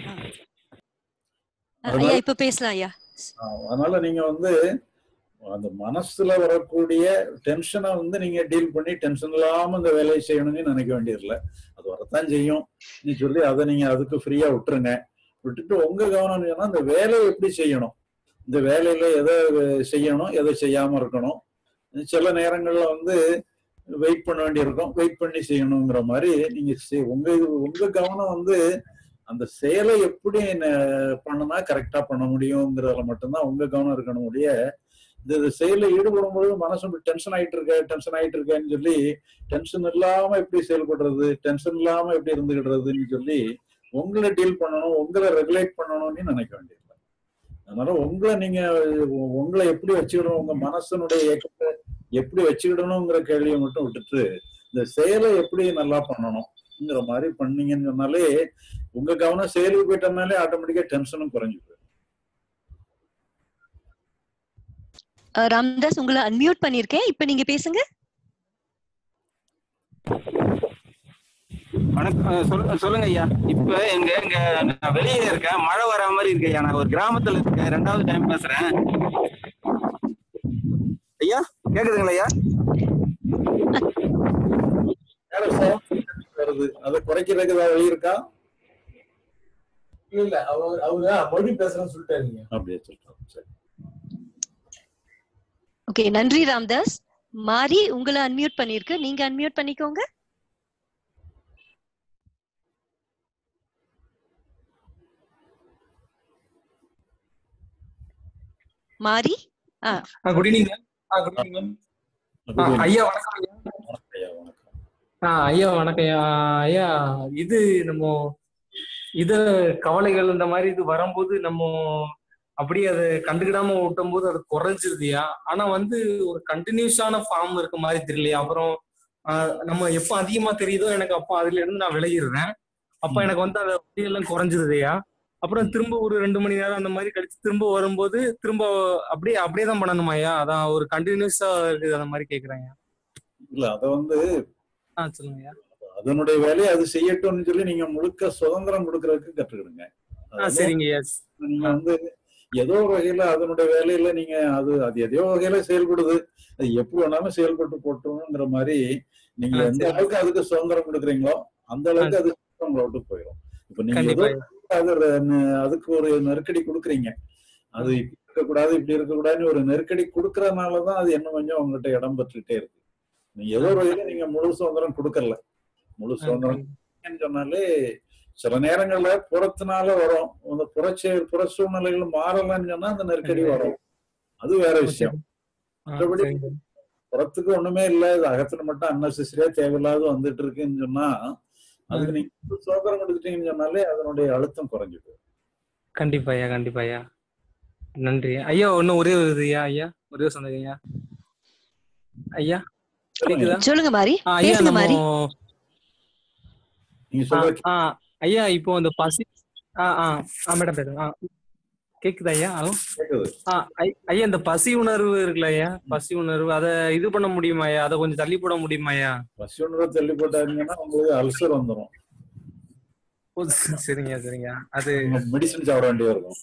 அஹ், ஐயா இப்ப பேசலாம் ஐயா ஆ, அதனால நீங்க வந்து அந்த மனசுல வரக்கூடிய டென்ஷனை வந்து நீங்க டீல் பண்ணி டென்ஷன் இல்லாம இந்த வேலையை செய்யணும்னு நினைக்க வேண்டியதில்லை அது வரத்தான் செய்யும் நீ சொல்லி அதை நீங்க அதுக்கு ஃப்ரீயா விட்டுருங்க விட்டுட்டு உங்க கவனம் சொன்னா இந்த வேலையை எப்படி செய்யணும் இந்த வேலையில எதை செய்யணும் எதை செய்யாம இருக்கணும் சில நேரங்கள்ல வந்து வெயிட் பண்ண வேண்டியிருக்கும் வெயிட் பண்ணி செய்யணுங்கிற மாதிரி நீங்க செய்- உங்க இது உங்க கவனம் வந்து அந்த செயலை எப்படி ந- பண்ணுனா கரெக்டா பண்ண முடியுங்கிறதுல மட்டும்தான் உங்க கவனம் இருக்கணும் ஒழிய இந்த இந்த செயல ஈடுபடும் பொழுது மனசு டென்ஷன் ஆயிட்டு இருக்க டென்ஷன் ஆயிட்டு இருக்கேன்னு சொல்லி டென்ஷன் இல்லாம எப்படி செயல்படுறது டென்ஷன் இல்லாம எப்படி இருந்துகிடுறதுன்னு சொல்லி உங்களை டீல் பண்ணணும் உங்களை ரெகுலேட் பண்ணணும்னு நினைக்க வேண்டியது அதனால உங்களை நீங்க உ- உங்களை எப்படி வச்சுக்கணும் உங்க மனசனுடைய இயக்கத்தை எப்படி வச்சுக்கிடணுங்கிற கேள்வியை மட்டும் விட்டுட்டு இந்த செயலை எப்படி நல்லா பண்ணணும்ங்கிற மாதிரி பண்ணீங்கன்னு சொன்னாலே உங்க கவனம் செயலுக்கு போயிட்டோம்னாலே ஆட்டோமேட்டிக்கா டென்ஷனும் குறைஞ்சு போயிடும் அஹ், ராமதாஸ் உங்களை அன்மியூட் பண்ணிருக்கேன் இப்ப நீங்க பேசுங்க வணக்கம் அஹ் சொல்லு- சொல்லுங்க ஐயா இப்ப எங்க எங்க நான் வெளியே இருக்கேன் மழை வர மாதிரி இருக்கு ஐயா நான் ஒரு கிராமத்துல இருக்கேன் ரெண்டாவது டைம் பேசுறேன் ஐயா கேக்குதுங்களா ஐயா வேற sound வருது அதை குறைக்கிறதுக்கு ஏதாவது வழி இருக்கா இல்ல இல்ல அவர் அவரு மொழி பேசுறேன்னு சொல்லிட்டாருங்க அப்படியே சொல்றோம் சரி ஓகே நன்றி ராமதாஸ் மாரி உங்களை அன்மியூட் பண்ணிருக்கு நீங்க அன்மியூட் பண்ணிக்கோங்க மாரி ஆ குட் ஈவினிங் குட் ஈவினிங் ஐயா வணக்கம் ஐயா ஐயா வணக்கம் ஆ ஐயா வணக்கம் ஐயா ஐயா இது நம்ம இது கவலைகள் இந்த மாதிரி இது வரும்போது நம்ம அப்படியே அதை கண்டுக்கிடாம ஓட்டும் போது அது குறைஞ்சிருதுயா ஆனா வந்து ஒரு கண்டினியூஸான ஃபார்ம் இருக்க மாதிரி தெரியலையா அப்புறம் ஆஹ் நம்ம எப்போ அதிகமா தெரியுதோ எனக்கு அப்போ அதுல இருந்து நான் விலகிடுறேன் அப்ப எனக்கு வந்து அந்த வலியெல்லாம் குறைஞ்சிருதுயா அப்புறம் திரும்ப ஒரு ரெண்டு மணி நேரம் அந்த மாதிரி கழிச்சு திரும்ப வரும்போது திரும்ப அப்படியே அப்படியே தான் பண்ணணுமாய்யா அதான் ஒரு கண்டினியூஸா இருக்குது அந்த மாதிரி கேக்குறேன் இல்ல அத வந்து ஆ சொல்லுங்கய்யா அதனுடைய வேலையை அது செய்யட்டும்னு சொல்லி நீங்க முழுக்க சுதந்திரம் கொடுக்கறதுக்கு கற்றுக்கிடுங்க அது ஆ வந்து சரிங்க எஸ் நீங்க வந்து ஏதோ ஒரு வகையில அதனுடைய வேலையில நீங்க அது அது எதையோ வகையில செயல்படுது அது எப்படி வேணாலும் செயல்பட்டு போட்டுருங்கிற மாதிரி நீங்க ஆ, எந்த சரி. அளவுக்கு அதுக்கு சுதந்திரம் கொடுக்குறீங்களோ அந்த அளவுக்கு அது உங்களை விட்டு போயிடும் இப்ப நீங்க ஏதோ கண்டிப்பா அது ந- அதுக்கு ஒரு நெருக்கடி கொடுக்குறீங்க அது இப்படி இருக்கக்கூடாது இப்படி இருக்கக்கூடாதுன்னு ஒரு நெருக்கடி கொடுக்கறதுனாலதான் அது இன்னும் கொஞ்சம் உங்ககிட்ட இடம் பெற்றுட்டே இருக்கு நீங்க ஏதோ ஒரு வகையில நீங்க முழு சுதந்திரம் கொடுக்கல முழு சுதந்திரம் கொடுத்தீங்கன்னு சொன்னாலே சில நேரங்கள்ல புறத்தினால வரும் அந்த புறச்சே புற சூழ்நிலைகள் மாறலன்னு சொன்னா அந்த நெருக்கடி வரும் அது வேற விஷயம் மற்றபடி புறத்துக்கு ஒண்ணுமே இல்ல இது அகத்துல மட்டும் அன்னெசரியா தேவையில்லாத வந்துட்டு இருக்குன்னு சொன்னா அதுக்கு நீங்க முழு சுதந்திரம் கொடுத்துட்டீங்கன்னு சொன்னாலே அதனுடைய அழுத்தம் குறைஞ்சு போயிடும் கண்டிப்பாய்யா கண்டிப்பாய்யா நன்றி ஐயா இன்னும் ஒரே ஒரு இதுயா ஐயா ஒரே ஒரு சந்தேகம் ஐயா ஐயா கேக்குதா சொல்லுங்க மாரி ஆ, ஐயா பேசுங்க நம்ம மாரி நீங்க ஆ, சொல்ற ஆ, ஐயா இப்போ இந்த பசி ஆ ஆ ஆ மேடம் பேசுங்க ஆ கேக்குதா ஐயா ஹலோ கேக்குது ஆ ஐ- ஐயா இந்த பசி உணர்வு இருக்குல்ல ஐயா பசி உணர்வு அதை இது பண்ண முடியுமா ஐயா அதை கொஞ்சம் தள்ளி போட முடியுமா ஐயா பசி உணர்வை தள்ளி போட்டாருங்கன்னா உங்களுக்கு அல்சர் வந்துடும் ஓ, சரிங்க சரிங்க அது மெடிசன் சாப்பிட வேண்டியது இருக்கும்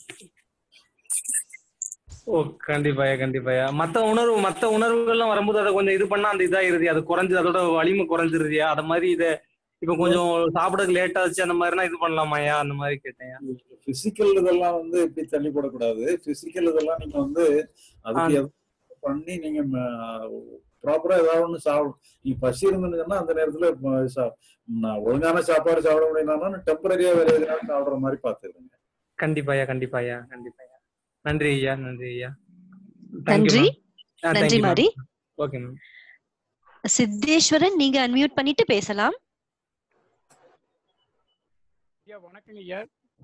ஓ கண்டிப்பாயா கண்டிப்பாயா மத்த உணர்வு மத்த உணர்வுகள்லாம் வரும்போது அதை கொஞ்சம் இது பண்ணா அந்த இதாயிருது அது குறைஞ்சு அதோட வலிமை குறைஞ்சிருதியா அத மாதிரி இத இப்ப கொஞ்சம் சாப்பிடறதுக்கு லேட் ஆச்சு அந்த மாதிரினா இது பண்ணலாமாயா அந்த மாதிரி கேட்டேன் பிசிக்கல் இதெல்லாம் வந்து இப்படி தள்ளி போடக்கூடாது பிசிக்கல் இதெல்லாம் நீங்க வந்து அதுக்கு எதாவது பண்ணி நீங்க ப்ராப்பரா ஏதாவது ஒண்ணு சாப்பிடும் நீங்க பசி இருந்துச்சுன்னா அந்த நேரத்துல ம- சா- நான் ஒழுங்கான சாப்பாடு சாப்பிட முடியும்னா டெம்பரரியா வேற எதுனாலும் சாப்பிடுற மாதிரி பாத்துருங்க கண்டிப்பாயா கண்டிப்பாயா கண்டிப்பாயா நன்றி ஐயா நன்றி ஐயா நன்றி நன்றி மாரி ஓகே மேம் சித்தேஸ்வரன் நீங்க அன்மியூட் பண்ணிட்டு பேசலாம் ஐயா வணக்கங்க ஐயா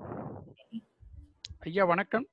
ஐயா வணக்கம்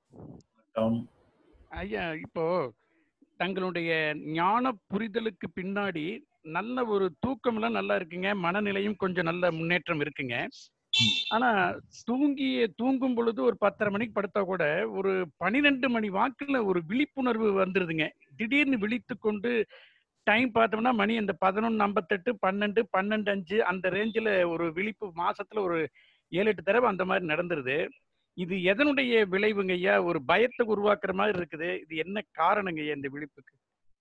ஐயா இப்போ தங்களுடைய ஞான புரிதலுக்கு பின்னாடி நல்ல ஒரு தூக்கம்லாம் நல்லா இருக்குங்க மனநிலையும் கொஞ்சம் நல்ல முன்னேற்றம் இருக்குங்க ஆனா தூங்கி தூங்கும் பொழுது ஒரு பத்தரை மணிக்கு படுத்தா கூட ஒரு பன்னிரெண்டு மணி வாக்குல ஒரு விழிப்புணர்வு வந்துருதுங்க திடீர்னு விழித்து கொண்டு டைம் பார்த்தோம்னா மணி அந்த பதினொன்று ஐம்பத்தெட்டு பன்னெண்டு பன்னெண்டு அஞ்சு அந்த ரேஞ்சில் ஒரு விழிப்பு மாசத்துல ஒரு ஏழு எட்டு தடவை அந்த மாதிரி நடந்துருது இது எதனுடைய விளைவுங்க ஐயா ஒரு பயத்தை உருவாக்குற மாதிரி இருக்குது இது என்ன காரணங்க ஐயா இந்த விழிப்புக்கு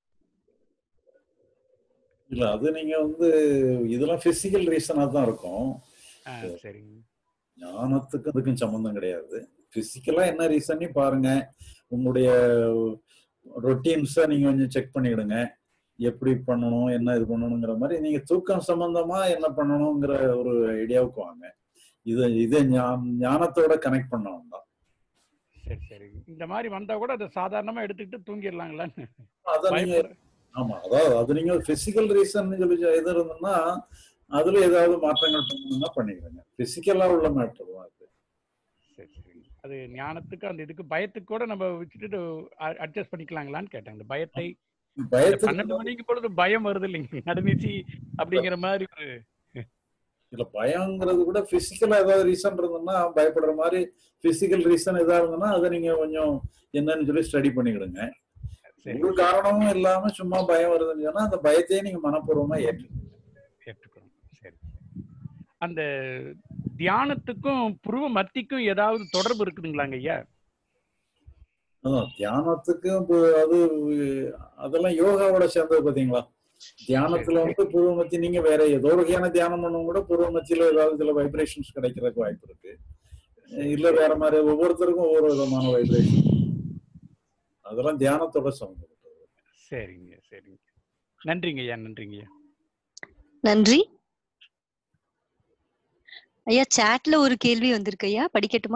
இல்ல அது நீங்க வந்து இதெல்லாம் பிசிக்கல் ரீசனா தான் இருக்கும் ஆ, சரிங்க ஞானத்துக்கும் அதுக்கும் சம்மந்தம் கிடையாது பிசிக்கலா என்ன ரீசன்னு பாருங்க உங்களுடைய ரொட்டீன்ஸை நீங்க கொஞ்சம் செக் பண்ணிடுங்க எப்படி பண்ணணும் என்ன இது பண்ணணுங்கிற மாதிரி நீங்க தூக்கம் சம்பந்தமா என்ன பண்ணணுங்கிற ஒரு ஐடியாவுக்கு வாங்க இது இது ஞா- ஞானத்தோட கனெக்ட் பண்ண வேண்டாம் சரி சரி இந்த மாதிரி வந்தா கூட அதை சாதாரணமா எடுத்துக்கிட்டு தூங்கிடலாங்களான்னு அத நீங்க ஆமா அதாவது அது நீங்க பிசிக்கல் ரீசன் சொல்லி எது இருந்ததுன்னா அதுல ஏதாவது மாற்றங்கள் பண்ணணும்னா பண்ணிடுங்க பிசிக்கலா உள்ள மேட்டர் தான் அது சரி சரி அது ஞானத்துக்கு அந்த இதுக்கு பயத்துக்கு கூட நம்ம வச்சுட்டு அட்ஜஸ்ட் பண்ணிக்கலாங்களான்னு கேட்டேன் இந்த பயத்தை இந்த பயத்துக்கு பன்னெண்டு மணிக்கு பொழுது பயம் வருது இல்லைங்க நடுநீச்சி அப்படிங்கிற மாதிரி ஒரு இல்ல பயங்கிறது கூட பிசிக்கலா ஏதாவது ரீசன் இருந்ததுன்னா பயப்படுற மாதிரி பிசிக்கல் ரீசன் ஏதாவது இருந்ததுன்னா அதை நீங்க கொஞ்சம் என்னன்னு சொல்லி ஸ்டடி பண்ணிக்கிடுங்க ஒரு காரணமும் இல்லாம சும்மா பயம் வருதுன்னு சொன்னா அந்த பயத்தையே நீங்க மனப்பூர்வமா ஏற்றுக்கணும் ஏற்றுக்கணும் சரி அந்த தியானத்துக்கும் புருவ மத்திக்கும் ஏதாவது தொடர்பு இருக்குதுங்களாங்க ஐயா அதான் தியானத்துக்கு இப்போ அது அதெல்லாம் யோகாவோட சேர்ந்தது பாத்தீங்களா தியானத்துல வந்து பூர்வமத்தி நீங்க வேற ஏதோ ஒரு வகையான தியானம் பண்ணவும் கூட பூர்வமத்தியில ஏதாவது சில வைப்ரேஷன்ஸ் கிடைக்கிறதுக்கு வாய்ப்பு இருக்கு இல்ல வேற மாதிரி ஒவ்வொருத்தருக்கும் ஒவ்வொரு விதமான வைப்ரேஷன் அதெல்லாம் தியானத்தோட சம்பந்தப்பட்டது சரிங்க சரிங்க நன்றிங்க ஐயா நன்றிங்க ஐயா நன்றி ஐயா சாட்ல ஒரு கேள்வி வந்திருக்கு ஐயா படிக்கட்டுமா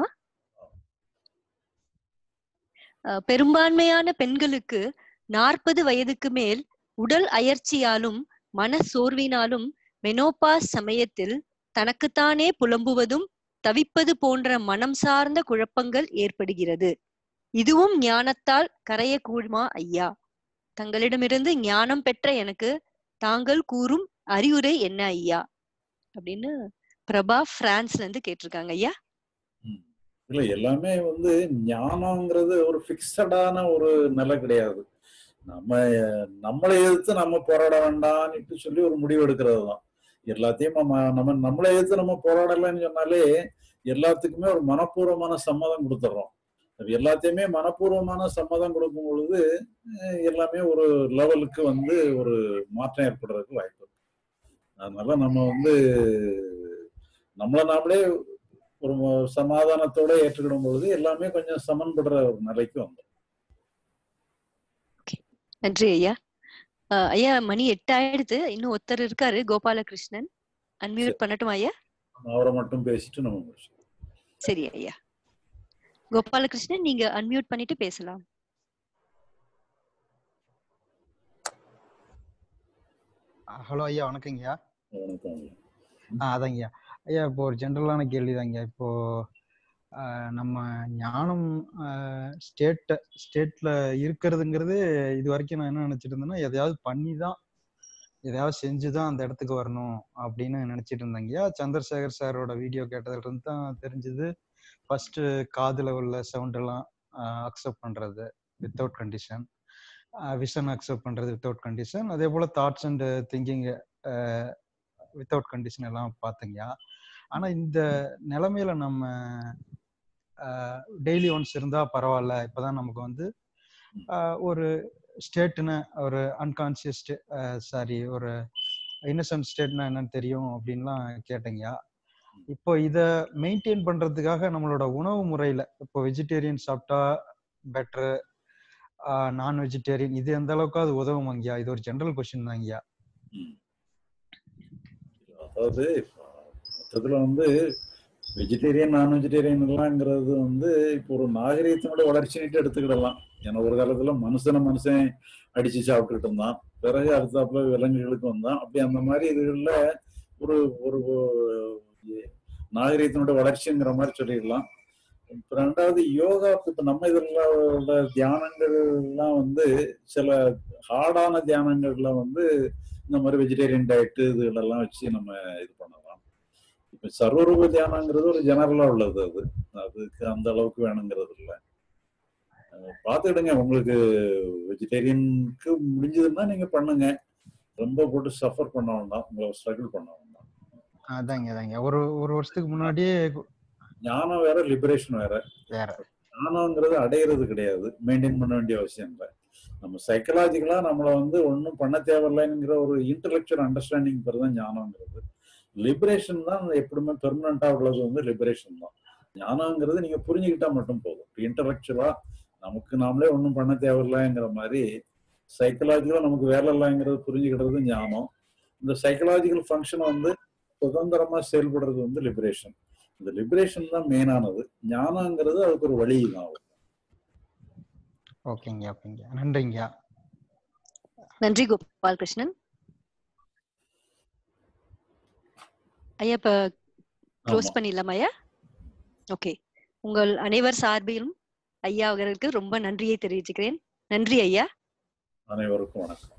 அஹ், பெரும்பான்மையான பெண்களுக்கு நாற்பது வயதுக்கு மேல் உடல் அயர்ச்சியாலும் மன சோர்வினாலும் மெனோபாஸ் சமயத்தில் தனக்குத்தானே புலம்புவதும் தவிப்பது போன்ற மனம் சார்ந்த குழப்பங்கள் ஏற்படுகிறது இதுவும் ஞானத்தால் கரையக்கூடுமா ஐயா தங்களிடமிருந்து ஞானம் பெற்ற எனக்கு தாங்கள் கூறும் அறிவுரை என்ன ஐயா அப்படின்னு பிரபா பிரான்ஸ்ல இருந்து கேட்டிருக்காங்க ஐயா இல்ல எல்லாமே வந்து ஞானம்ங்கிறது ஒரு பிக்சடான ஒரு நிலை கிடையாது நம்ம நம்மளை எதிர்த்து நம்ம போராட வேண்டாம்னு சொல்லி ஒரு முடிவு எடுக்கிறது தான் எல்லாத்தையும் நம்ம நம்ம நம்மளை எதிர்த்து நம்ம போராடலைன்னு சொன்னாலே எல்லாத்துக்குமே ஒரு மனப்பூர்வமான சம்மதம் கொடுத்துட்றோம் அது எல்லாத்தையுமே மனப்பூர்வமான சம்மதம் கொடுக்கும் பொழுது அஹ், எல்லாமே ஒரு லெவலுக்கு வந்து ஒரு மாற்றம் ஏற்படுறதுக்கு வாய்ப்பு இருக்கு அதனால நம்ம வந்து நம்மளை நாமளே ஒரு ம- சமாதானத்தோட ஏற்றுக்கிடும் பொழுது எல்லாமே கொஞ்சம் சமன்படுற ஒரு நிலைக்கு வந்துடும் நன்றி ஐயா அஹ் ஐயா மணி எட்டு ஆயிடுது இன்னும் ஒருத்தர் இருக்காரு கோபாலகிருஷ்ணன் அன்மியூட் பண்ணட்டுமா ஐயா அவரை மட்டும் பேசிட்டு நம்ம முடிச்சிடலாம் சரி ஐயா கோபாலகிருஷ்ணன் நீங்க அன்மியூட் பண்ணிட்டு பேசலாம் ஹலோ ஐயா வணக்கங்கய்யா வணக்கம் ஆ அதாங்கய்யா ஐயா இப்போ ஒரு ஜென்ரலான கேள்விதாங்கய்யா இப்போ ஆஹ் நம்ம ஞானம் ஸ்டேட் ஸ்டேட்ல இருக்கிறதுங்கிறது இது வரைக்கும் நான் என்ன நினைச்சிட்டு இருந்தேன்னா எதையாவது பண்ணி தான் எதையாவது செஞ்சு தான் அந்த இடத்துக்கு வரணும் அப்படின்னு நினைச்சிட்டு இருந்தேங்கய்யா சந்திரசேகர் சாரோட வீடியோ கேட்டதுல இருந்து தான் தெரிஞ்சது ஃபர்ஸ்ட் காதுல உள்ள சவுண்ட் எல்லாம் அக்செப்ட் பண்றது வித்தவுட் கண்டிஷன் விஷன் அக்செப்ட் பண்றது வித்தவுட் கண்டிஷன் அதே போல thoughts and thinking without condition எல்லாம் பார்த்தீங்கயா ஆனா இந்த நிலைமையில நம்ம டெய்லி ஒன்ஸ் இருந்தா பரவாயில்ல இப்பதான் நமக்கு வந்து ஆஹ் ஒரு ஸ்டேட்னு ஒரு அன்கான்சியஸ் சாரி ஒரு இன்னசென்ட் ஸ்டேட்னா என்னன்னு தெரியும் அப்படின்லாம் கேட்டீங்கயா இப்போ இத மெயின்டைன் பண்றதுக்காக நம்மளோட உணவு முறையில இப்போ வெஜிடேரியன் சாப்பிட்டா பெட்டர் நான் வெஜிடேரியன் இது எந்த அளவுக்கு அது உதவும் ஐயா இது ஒரு ஜென்ரல் கொஸ்டின் தாங்கய்யா அதாவது மொத்தத்துல வந்து வெஜிடேரியன் நான் வெஜிடேரியன் எல்லாம்ங்கிறது வந்து இப்போ ஒரு நாகரீகத்தினோட வளர்ச்சின்ட்டு எடுத்துக்கிடலாம் ஏன்னா ஒரு காலத்துல மனுஷனை மனுஷன் அடிச்சு சாப்பிட்டுட்டு இருந்தான் பிறகு அடுத்தாப்புல விலங்குகளுக்கு வந்தான் அப்படி அந்த மாதிரி இதுகள்ல ஒரு ஒரு நாகரீகத்தினோட வளர்ச்சிங்கிற மாதிரி சொல்லிடலாம் இப்ப ரெண்டாவது யோகா இப்ப நம்ம இதுல உள்ள தியானங்கள் எல்லாம் வந்து சில ஹார்டான தியானங்கள்ல வந்து இந்த மாதிரி வெஜிடேரியன் டயட்டு இதுகளெல்லாம் வச்சு நம்ம இது பண்ணலாம் இப்ப சர்வரூப தியானங்கிறது ஒரு ஜெனரலா உள்ளது அது அதுக்கு அந்த அளவுக்கு வேணுங்கிறது இல்லை பார்த்துக்கிடுங்க உங்களுக்கு வெஜிடேரியனுக்கு முடிஞ்சதுன்னா நீங்க பண்ணுங்க ரொம்ப போட்டு சஃபர் பண்ண வேண்டாம் உங்களை ஸ்ட்ரகிள் பண்ண வேண்டாம் அதாங்க அதாங்க ஒரு ஒரு வருஷத்துக்கு முன்னாடியே ஞானம் வேற லிபரேஷன் வேற வேற ஞானம்ங்கிறது அடையிறது கிடையாது மெயின்டைன் பண்ண வேண்டிய அவசியம் இல்லை நம்ம சைக்கலாஜிக்கலா நம்மளை வந்து ஒன்றும் பண்ண தேவையில்லைங்கிற ஒரு இன்டலெக்சுவல் அண்டர்ஸ்டாண்டிங் பேர் தான் ஞானம்ங்கிறது லிபரேஷன் தான் எப்படியுமே பெர்மனண்டா உள்ளது வந்து லிபரேஷன் தான் ஞானம்ங்கிறது நீங்க புரிஞ்சுக்கிட்டா மட்டும் போதும் இன்டலெக்சுவலா நமக்கு நாமளே ஒன்றும் பண்ண தேவையில்லைங்கிற மாதிரி சைக்கலாஜிக்கலா நமக்கு வேலை இல்லைங்கிறது புரிஞ்சுக்கிட்டது ஞானம் இந்த சைக்கலாஜிக்கல் ஃபங்க்ஷனை வந்து சுதந்திரமா செயல்படுறது வந்து லிபரேஷன் இந்த லிபரேஷன் தான் மெயினானது ஞானங்கிறது அதுக்கு ஒரு வழி தான் ஓகேங்க ஓகேங்க நன்றிங்க நன்றி கோபால் கிருஷ்ணன் ஐயா இப்ப க்ளோஸ் ஆமா. பண்ணிடலாமா ஐயா ஓகே உங்கள் அனைவர் சார்பிலும் ஐயா அவர்களுக்கு ரொம்ப நன்றியை தெரிவிச்சுக்கிறேன் நன்றி ஐயா அனைவருக்கும் வணக்கம்